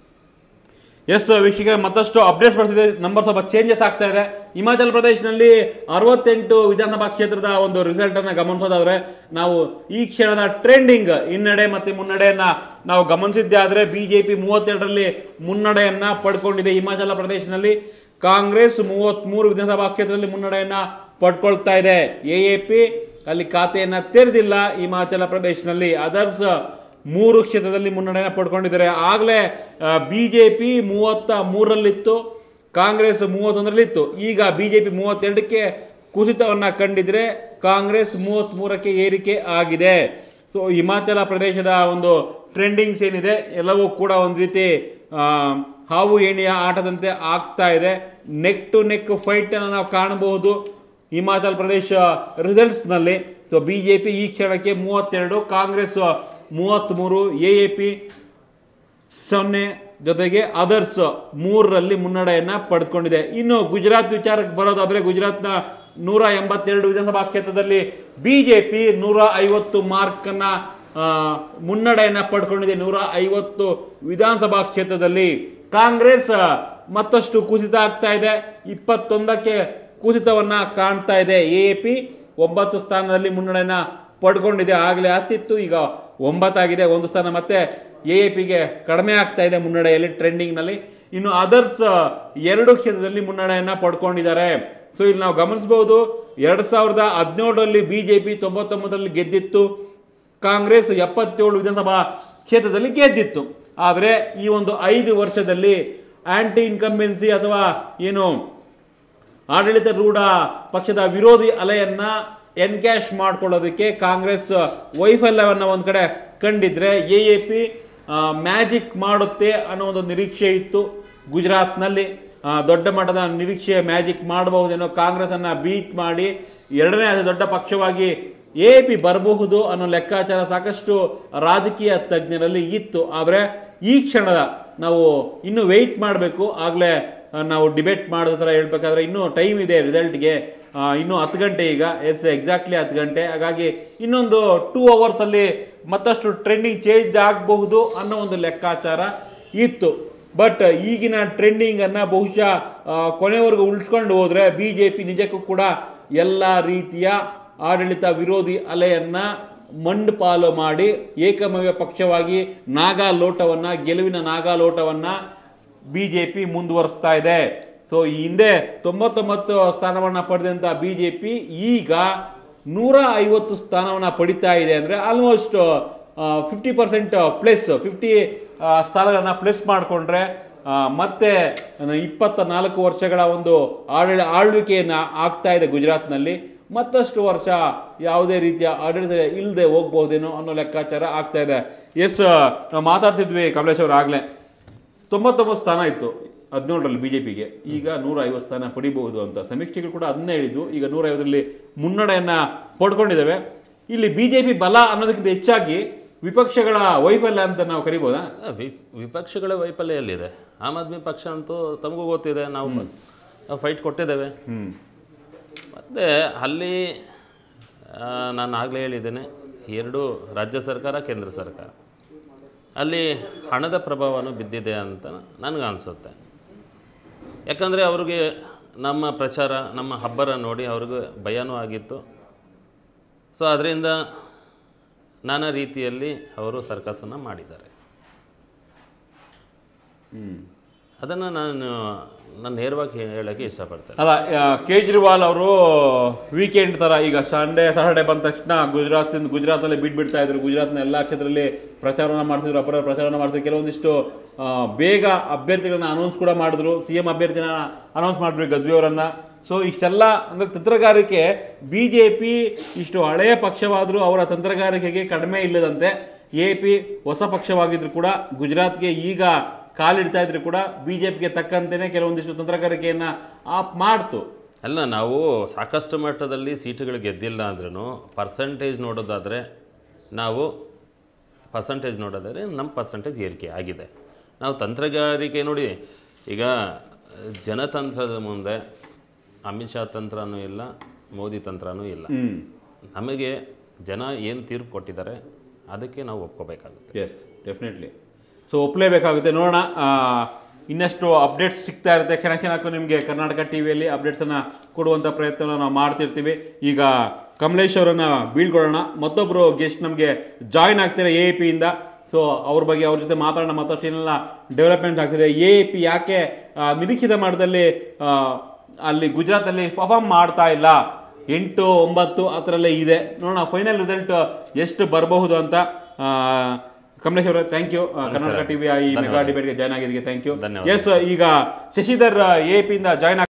ಎಸ್ ವೀಕ್ಷಕ ಮತ್ತಷ್ಟು ಅಪ್ಡೇಟ್ಸ್ ಬರ್ತಿದೆ ನಂಬರ್ ಸ್ವಲ್ಪ ಚೇಂಜಸ್ ಆಗ್ತಾ ಇದೆ ಹಿಮಾಚಲ ಪ್ರದೇಶದಲ್ಲಿ ಅರವತ್ತೆಂಟು ವಿಧಾನಸಭಾ ಕ್ಷೇತ್ರದ ಒಂದು ರಿಸಲ್ಟ್ ಅನ್ನ ಗಮನಿಸೋದಾದ್ರೆ ನಾವು ಈ ಕ್ಷಣದ ಟ್ರೆಂಡಿಂಗ್ ಹಿನ್ನಡೆ ಮತ್ತೆ ಮುನ್ನಡೆಯನ್ನ ನಾವು ಗಮನಿಸಿದ್ದೆ ಆದ್ರೆ ಬಿಜೆಪಿ ಮೂವತ್ತೆರಡರಲ್ಲಿ ಮುನ್ನಡೆಯನ್ನ ಪಡ್ಕೊಂಡಿದೆ ಹಿಮಾಚಲ ಪ್ರದೇಶದಲ್ಲಿ ಕಾಂಗ್ರೆಸ್ ಮೂವತ್ಮೂರು ವಿಧಾನಸಭಾ ಕ್ಷೇತ್ರದಲ್ಲಿ ಮುನ್ನಡೆಯನ್ನ ಪಡ್ಕೊಳ್ತಾ ಇದೆ ಎ ಎ ಪಿ ಅಲ್ಲಿ ಖಾತೆಯನ್ನ ತೆರೆದಿಲ್ಲ ಹಿಮಾಚಲ ಪ್ರದೇಶನಲ್ಲಿ ಅದರ್ಸ್ ಮೂರು ಕ್ಷೇತ್ರದಲ್ಲಿ ಮುನ್ನಡೆನ ಪಡ್ಕೊಂಡಿದ್ದಾರೆ ಆಗಲೇ ಬಿ ಜೆ ಪಿ ಮೂವತ್ತ ಮೂರರಲ್ಲಿತ್ತು ಕಾಂಗ್ರೆಸ್ ಮೂವತ್ತೊಂದರಲ್ಲಿತ್ತು ಈಗ ಬಿ ಜೆ ಪಿ ಮೂವತ್ತೆರಡಕ್ಕೆ ಕುಸಿತವನ್ನು ಕಂಡಿದ್ರೆ ಕಾಂಗ್ರೆಸ್ ಮೂವತ್ತ್ಮೂರಕ್ಕೆ ಏರಿಕೆ ಆಗಿದೆ ಸೊ ಹಿಮಾಚಲ ಪ್ರದೇಶದ ಒಂದು ಟ್ರೆಂಡಿಂಗ್ಸ್ ಏನಿದೆ ಎಲ್ಲವೂ ಕೂಡ ಒಂದು ರೀತಿ ಆ, ಹಾವು ಏಣಿಯ ಆಟದಂತೆ ಆಗ್ತಾ ಇದೆ ನೆಕ್ ಟು ನೆಕ್ ಫೈಟನ್ನು ನಾವು ಕಾಣಬಹುದು ಹಿಮಾಚಲ ಪ್ರದೇಶ ರಿಸಲ್ಟ್ಸ್ನಲ್ಲಿ ಸೊ ಬಿ ಜೆ ಪಿ ಈ ಕ್ಷಣಕ್ಕೆ ಮೂವತ್ತೆರಡು ಕಾಂಗ್ರೆಸ್ ಮೂವತ್ತ್ಮೂರು ಎ ಎ ಪಿ ಸೊನ್ನೆ ಜೊತೆಗೆ ಅದರ್ಸ್ ಮೂರರಲ್ಲಿ ಮುನ್ನಡೆಯನ್ನ ಪಡೆದುಕೊಂಡಿದೆ ಇನ್ನು ಗುಜರಾತ್ ವಿಚಾರಕ್ಕೆ ಬರೋದಾದ್ರೆ ಗುಜರಾತ್ನ ನೂರ ಎಂಬತ್ತೆರಡು ವಿಧಾನಸಭಾ ಕ್ಷೇತ್ರದಲ್ಲಿ ಬಿಜೆಪಿ ನೂರ ಐವತ್ತು ಮಾರ್ಕ್ ಅನ್ನ ಆ, ಮುನ್ನಡೆಯನ್ನ ಪಡ್ಕೊಂಡಿದೆ ನೂರ ಐವತ್ತು ವಿಧಾನಸಭಾ ಕ್ಷೇತ್ರದಲ್ಲಿ ಕಾಂಗ್ರೆಸ್ ಆ, ಮತ್ತಷ್ಟು ಕುಸಿತ ಆಗ್ತಾ ಇದೆ ಇಪ್ಪತ್ತೊಂದಕ್ಕೆ ಕುಸಿತವನ್ನ ಕಾಣ್ತಾ ಇದೆ ಎ ಪಿ ಒಂಬತ್ತು ಸ್ಥಾನದಲ್ಲಿ ಮುನ್ನಡೆಯನ್ನ ಪಡ್ಕೊಂಡಿದೆ ಆಗಲೇ ಹತ್ತಿತ್ತು ಈಗ ಒಂಬತ್ತಾಗಿದೆ ಒಂದು ಸ್ಥಾನ ಮತ್ತೆ ಎ ಎ ಪಿಗೆ ಕಡಿಮೆ ಆಗ್ತಾ ಇದೆ ಮುನ್ನಡೆಯಲ್ಲಿ ಟ್ರೆಂಡಿಂಗ್ನಲ್ಲಿ ಇನ್ನು ಅದರ್ಸ್ ಎರಡು ಕ್ಷೇತ್ರದಲ್ಲಿ ಮುನ್ನಡೆಯನ್ನ ಪಡ್ಕೊಂಡಿದ್ದಾರೆ ಸೊ ಇಲ್ಲಿ ನಾವು ಗಮನಿಸಬಹುದು ಎರಡು ಸಾವಿರದ ಹದಿನೇಳರಲ್ಲಿ ಬಿ ಜೆ ಪಿ ತೊಂಬತ್ತೊಂಬತ್ತರಲ್ಲಿ ಗೆದ್ದಿತ್ತು ಕಾಂಗ್ರೆಸ್ ಎಪ್ಪತ್ತೇಳು ವಿಧಾನಸಭಾ ಕ್ಷೇತ್ರದಲ್ಲಿ ಗೆದ್ದಿತ್ತು ಆದರೆ ಈ ಒಂದು ಐದು ವರ್ಷದಲ್ಲಿ ಆಂಟಿ ಇನ್ಕಂಬೆನ್ಸಿ ಅಥವಾ ಏನು ಆಡಳಿತಾರೂಢ ಪಕ್ಷದ ವಿರೋಧಿ ಅಲೆಯನ್ನ ಎನ್ಕ್ಯಾಶ್ ಮಾಡ್ಕೊಳ್ಳೋದಕ್ಕೆ ಕಾಂಗ್ರೆಸ್ ವೈಫಲ್ಯವನ್ನ ಒಂದು ಕಡೆ ಕಂಡಿದ್ರೆ ಎ ಎ ಪಿ ಮ್ಯಾಜಿಕ್ ಮಾಡುತ್ತೆ ಅನ್ನೋ ಒಂದು ನಿರೀಕ್ಷೆ ಇತ್ತು ಗುಜರಾತ್ನಲ್ಲಿ ಆ, ದೊಡ್ಡ ಮಟ್ಟದ ನಿರೀಕ್ಷೆ ಮ್ಯಾಜಿಕ್ ಮಾಡಬಹುದೇನೋ ಕಾಂಗ್ರೆಸ್ಸನ್ನು ಬೀಟ್ ಮಾಡಿ ಎರಡನೇ ಅತಿ ದೊಡ್ಡ ಪಕ್ಷವಾಗಿ ಎ ಪಿ ಬರಬಹುದು ಅನ್ನೋ ಲೆಕ್ಕಾಚಾರ ಸಾಕಷ್ಟು ರಾಜಕೀಯ ತಜ್ಞರಲ್ಲಿ ಇತ್ತು ಆದರೆ ಈ ಕ್ಷಣದ ನಾವು ಇನ್ನು ವೆಯ್ಟ್ ಮಾಡಬೇಕು ಆಗಲೇ ಆ, ನಾವು ಡಿಬೇಟ್ ಮಾಡೋದ್ರ ಥರ ಹೇಳ್ಬೇಕಾದ್ರೆ ಇನ್ನೂ ಟೈಮ್ ಇದೆ ರಿಸಲ್ಟ್ಗೆ ಇನ್ನೂ ಹತ್ತು ಗಂಟೆ ಈಗ ಎಸ್ ಎಕ್ಸಾಕ್ಟ್ಲಿ ಹತ್ತು ಗಂಟೆ ಹಾಗಾಗಿ ಇನ್ನೊಂದು ಟೂ ಅವರ್ಸಲ್ಲಿ ಮತ್ತಷ್ಟು ಟ್ರೆಂಡಿಂಗ್ ಚೇಂಜ್ ಆಗಬಹುದು ಅನ್ನೋ ಒಂದು ಲೆಕ್ಕಾಚಾರ ಇತ್ತು ಬಟ್ ಈಗಿನ ಟ್ರೆಂಡಿಂಗನ್ನು ಬಹುಶಃ ಆ, ಕೊನೆವರೆಗೂ ಉಳಿಸ್ಕೊಂಡು ಹೋದರೆ ಬಿ ಜೆ ಪಿ ನಿಜಕ್ಕೂ ಕೂಡ ಎಲ್ಲ ರೀತಿಯ ಆಡಳಿತ ವಿರೋಧಿ ಅಲೆಯನ್ನು ಮಂಡುಪಾಲು ಮಾಡಿ ಏಕಮೇವ ಪಕ್ಷವಾಗಿ ನಾಗಾಲೋಟವನ್ನು ಗೆಲುವಿನ ನಾಗಾಲೋಟವನ್ನು ಬಿ ಜೆ ಪಿ ಮುಂದುವರಿಸ್ತಾ ಇದೆ ಸೊ ಈ ಹಿಂದೆ ತೊಂಬತ್ತೊಂಬತ್ತು ಸ್ಥಾನವನ್ನು ಪಡೆದಂಥ ಬಿ ಜೆ ಪಿ ಈಗ ನೂರ ಐವತ್ತು ಸ್ಥಾನವನ್ನು ಪಡಿತಾ ಇದೆ ಅಂದರೆ almost fifty percent plus fifty ಸ್ಥಾನಗಳನ್ನು ಪ್ಲಸ್ ಮಾಡಿಕೊಂಡ್ರೆ ಮತ್ತೆ ಇಪ್ಪತ್ತ ನಾಲ್ಕು ವರ್ಷಗಳ ಒಂದು ಆಡಳ ಆಳ್ವಿಕೆಯನ್ನು ಆಗ್ತಾ ಇದೆ ಗುಜರಾತ್ನಲ್ಲಿ ಮತ್ತಷ್ಟು ವರ್ಷ ಯಾವುದೇ ರೀತಿಯ ಆಡಳಿತ ಇಲ್ಲದೆ ಹೋಗ್ಬಹುದೇನೋ ಅನ್ನೋ ಲೆಕ್ಕಾಚಾರ ಆಗ್ತಾ ಇದೆ ಎಸ್ ನಾವು ಮಾತಾಡ್ತಿದ್ವಿ ಕಮಲೇಶ್ ಅವರು ಆಗಲೇ ತೊಂಬತ್ತೊಂಬತ್ತು ಸ್ಥಾನ ಇತ್ತು ಹದಿನೇಳರಲ್ಲಿ ಬಿ ಜೆ ಪಿಗೆ ಈಗ ನೂರ ಐವತ್ತು ಸ್ಥಾನ ಪಡಿಬಹುದು ಅಂತ ಸಮೀಕ್ಷೆಗಳು ಕೂಡ ಅದನ್ನೇ ಹೇಳಿದ್ವು ಈಗ ನೂರ ಐವತ್ತರಲ್ಲಿ ಮುನ್ನಡೆಯನ್ನು ಪಡ್ಕೊಂಡಿದ್ದಾವೆ ಇಲ್ಲಿ ಬಿ ಜೆ ಪಿ ಬಲ ಅನ್ನೋದಕ್ಕಿಂತ ಹೆಚ್ಚಾಗಿ ವಿಪಕ್ಷಗಳ ವೈಫಲ್ಯ ಅಂತ ನಾವು ಕರಿಬೋದಾ ಆ, ವಿ- ವಿಪಕ್ಷಗಳ ವೈಫಲ್ಯ ಎಲ್ಲಿದೆ ಆಮ್ ಆದ್ಮಿ ಪಕ್ಷ ಅಂತೂ ತಮಗೂ ಗೊತ್ತಿದೆ ನಾವು ನಾವು ಫೈಟ್ ಕೊಟ್ಟಿದ್ದೇವೆ ಮತ್ತು ಅಲ್ಲಿ ಆ, ನಾನು ಆಗಲೇ ಹೇಳಿದ್ದೇನೆ ಎರಡು ರಾಜ್ಯ ಸರ್ಕಾರ ಕೇಂದ್ರ ಸರ್ಕಾರ ಅಲ್ಲಿ ಹಣದ ಪ್ರಭಾವನೂ ಬಿದ್ದಿದೆ ಅಂತ ನನಗೆ ಅನಿಸುತ್ತೆ ಯಾಕಂದರೆ ಅವ್ರಿಗೆ ನಮ್ಮ ಪ್ರಚಾರ ನಮ್ಮ ಹಬ್ಬರ ನೋಡಿ ಅವ್ರಿಗೆ ಭಯನೂ ಆಗಿತ್ತು ಸೊ ಅದರಿಂದ ನಾನಾ ರೀತಿಯಲ್ಲಿ ಅವರು ಸರ್ಕಸನ್ನು ಮಾಡಿದ್ದಾರೆ ಅದನ್ನು ನಾನು ನಾನು ನೇರವಾಗಿ ಹೇಳೋಕ್ಕೆ ಇಷ್ಟಪಡ್ತೇನೆ ಅಲ್ಲ ಆ, ಕೇಜ್ರಿವಾಲ್ ಅವರು ವೀಕೆಂಡ್ ತರ ಈಗ ಸಂಡೇ ಸಾಟರ್ಡೆ ಬಂದ ತಕ್ಷಣ ಗುಜರಾತ್ ಗುಜರಾತಲ್ಲಿ ಬಿಟ್ಬಿಡ್ತಾ ಇದ್ರು ಗುಜರಾತ್ನ ಎಲ್ಲ ಕ್ಷೇತ್ರದಲ್ಲಿ ಪ್ರಚಾರನ ಮಾಡ್ತಿದ್ರು ಅಪರ ಪ್ರಚಾರನ ಮಾಡ್ತಿದ್ರು ಕೆಲವೊಂದಿಷ್ಟು ಆ, ಬೇಗ ಅಭ್ಯರ್ಥಿಗಳನ್ನ ಅನೌನ್ಸ್ ಕೂಡ ಮಾಡಿದ್ರು ಸಿ ಎಂ ಅಭ್ಯರ್ಥಿನ ಅನೌನ್ಸ್ ಮಾಡಿದ್ರು ಗದ್ವಿ ಅವರನ್ನ ಸೊ ಇಷ್ಟೆಲ್ಲ ಅಂದ್ರೆ ತಂತ್ರಗಾರಿಕೆ ಬಿ ಜೆ ಪಿ ಇಷ್ಟು ಹಳೆಯ ಪಕ್ಷವಾದರೂ ಅವರ ತಂತ್ರಗಾರಿಕೆಗೆ ಕಡಿಮೆ ಇಲ್ಲದಂತೆ ಎ ಪಿ ಹೊಸ ಪಕ್ಷವಾಗಿದ್ರು ಕೂಡ ಗುಜರಾತ್ಗೆ ಈಗ ಕಾಲಿಡ್ತಾ ಇದ್ರು ಕೂಡ ಬಿ ಜೆ ಪಿಗೆ ತಕ್ಕಂತೆಯೇ ಕೆಲವೊಂದಿಷ್ಟು ತಂತ್ರಗಾರಿಕೆಯನ್ನು ಆಪ್ ಮಾಡ್ತು ಅಲ್ಲ ನಾವು ಸಾಕಷ್ಟು ಮಟ್ಟದಲ್ಲಿ ಸೀಟುಗಳು ಗೆದ್ದಿಲ್ಲ ಅಂದ್ರೂ ಪರ್ಸಂಟೇಜ್ ನೋಡೋದಾದರೆ ನಾವು ಪರ್ಸಂಟೇಜ್ ನೋಡೋದಾದರೆ ನಮ್ಮ ಪರ್ಸಂಟೇಜ್ ಏರಿಕೆ ಆಗಿದೆ ನಾವು ತಂತ್ರಗಾರಿಕೆ ನೋಡಿ ಈಗ ಜನತಂತ್ರದ ಮುಂದೆ ಅಮಿತ್ ಶಾ ತಂತ್ರನೂ ಇಲ್ಲ ಮೋದಿ ತಂತ್ರನೂ ಇಲ್ಲ ಹ್ಮ್ ನಮಗೆ ಜನ ಏನು ತೀರ್ಪು ಕೊಟ್ಟಿದ್ದಾರೆ ಅದಕ್ಕೆ ನಾವು ಒಪ್ಕೋಬೇಕಾಗುತ್ತೆ ಎಸ್ ಡೆಫಿನೆಟ್ಲಿ ಸೊ ಒಪ್ಪಲೇಬೇಕಾಗುತ್ತೆ ನೋಡೋಣ ಆ, ಇನ್ನಷ್ಟು ಅಪ್ಡೇಟ್ಸ್ ಸಿಗ್ತಾ ಇರುತ್ತೆ ಕ್ಷಣ ಕ್ಷಣಕ್ಕೂ ನಿಮಗೆ ಕರ್ನಾಟಕ ಟಿ ವಿಯಲ್ಲಿ ಅಪ್ಡೇಟ್ಸನ್ನು ಕೊಡುವಂಥ ಪ್ರಯತ್ನವನ್ನು ನಾವು ಮಾಡ್ತಿರ್ತೀವಿ ಈಗ ಕಮಲೇಶ್ ಅವರನ್ನು ಬೀಳ್ಕೊಡೋಣ ಮತ್ತೊಬ್ಬರು ಗೆಸ್ಟ್ ನಮಗೆ ಜಾಯ್ನ್ ಆಗ್ತಾರೆ ಎ ಎ ಪಿಯಿಂದ ಸೊ ಅವ್ರ ಬಗ್ಗೆ ಅವ್ರ ಜೊತೆ ಮಾತಾಡೋಣ ಮತ್ತಷ್ಟು ಏನೆಲ್ಲ ಡೆವಲಪ್ಮೆಂಟ್ ಆಗ್ತಿದೆ ಎ ಎ ಪಿ ಯಾಕೆ ಆ, ನಿರೀಕ್ಷಿತ ಮಟ್ಟದಲ್ಲಿ ಆ, ಅಲ್ಲಿ ಗುಜರಾತಲ್ಲಿ ಪರ್ಫಾರ್ಮ್ ಮಾಡ್ತಾ ಇಲ್ಲ ಎಂಟು ಒಂಬತ್ತು ಆ ಥರಲ್ಲೇ ಇದೆ ನೋಡೋಣ ಫೈನಲ್ ರಿಸಲ್ಟ್ ಎಷ್ಟು ಬರಬಹುದು ಅಂತ ಆ, ಕಮಲೇಶ್ ಅವರೇ ಥ್ಯಾಂಕ್ ಯು ಕರ್ನಾಟಕ ಟಿವಿಯ ಈ ಮೆಗಾ ಡಿಬೇಟ್ಗೆ ಜಾಯ್ನ್ ಆಗಿದ್ದಕ್ಕೆ ಥ್ಯಾಂಕ್ ಯು ಧನ್ಯವಾದ. ಎಸ್ ಈಗ ಶಶಿಧರ್ ಎ ಪಿಯಿಂದ ಜಾಯ್ನ್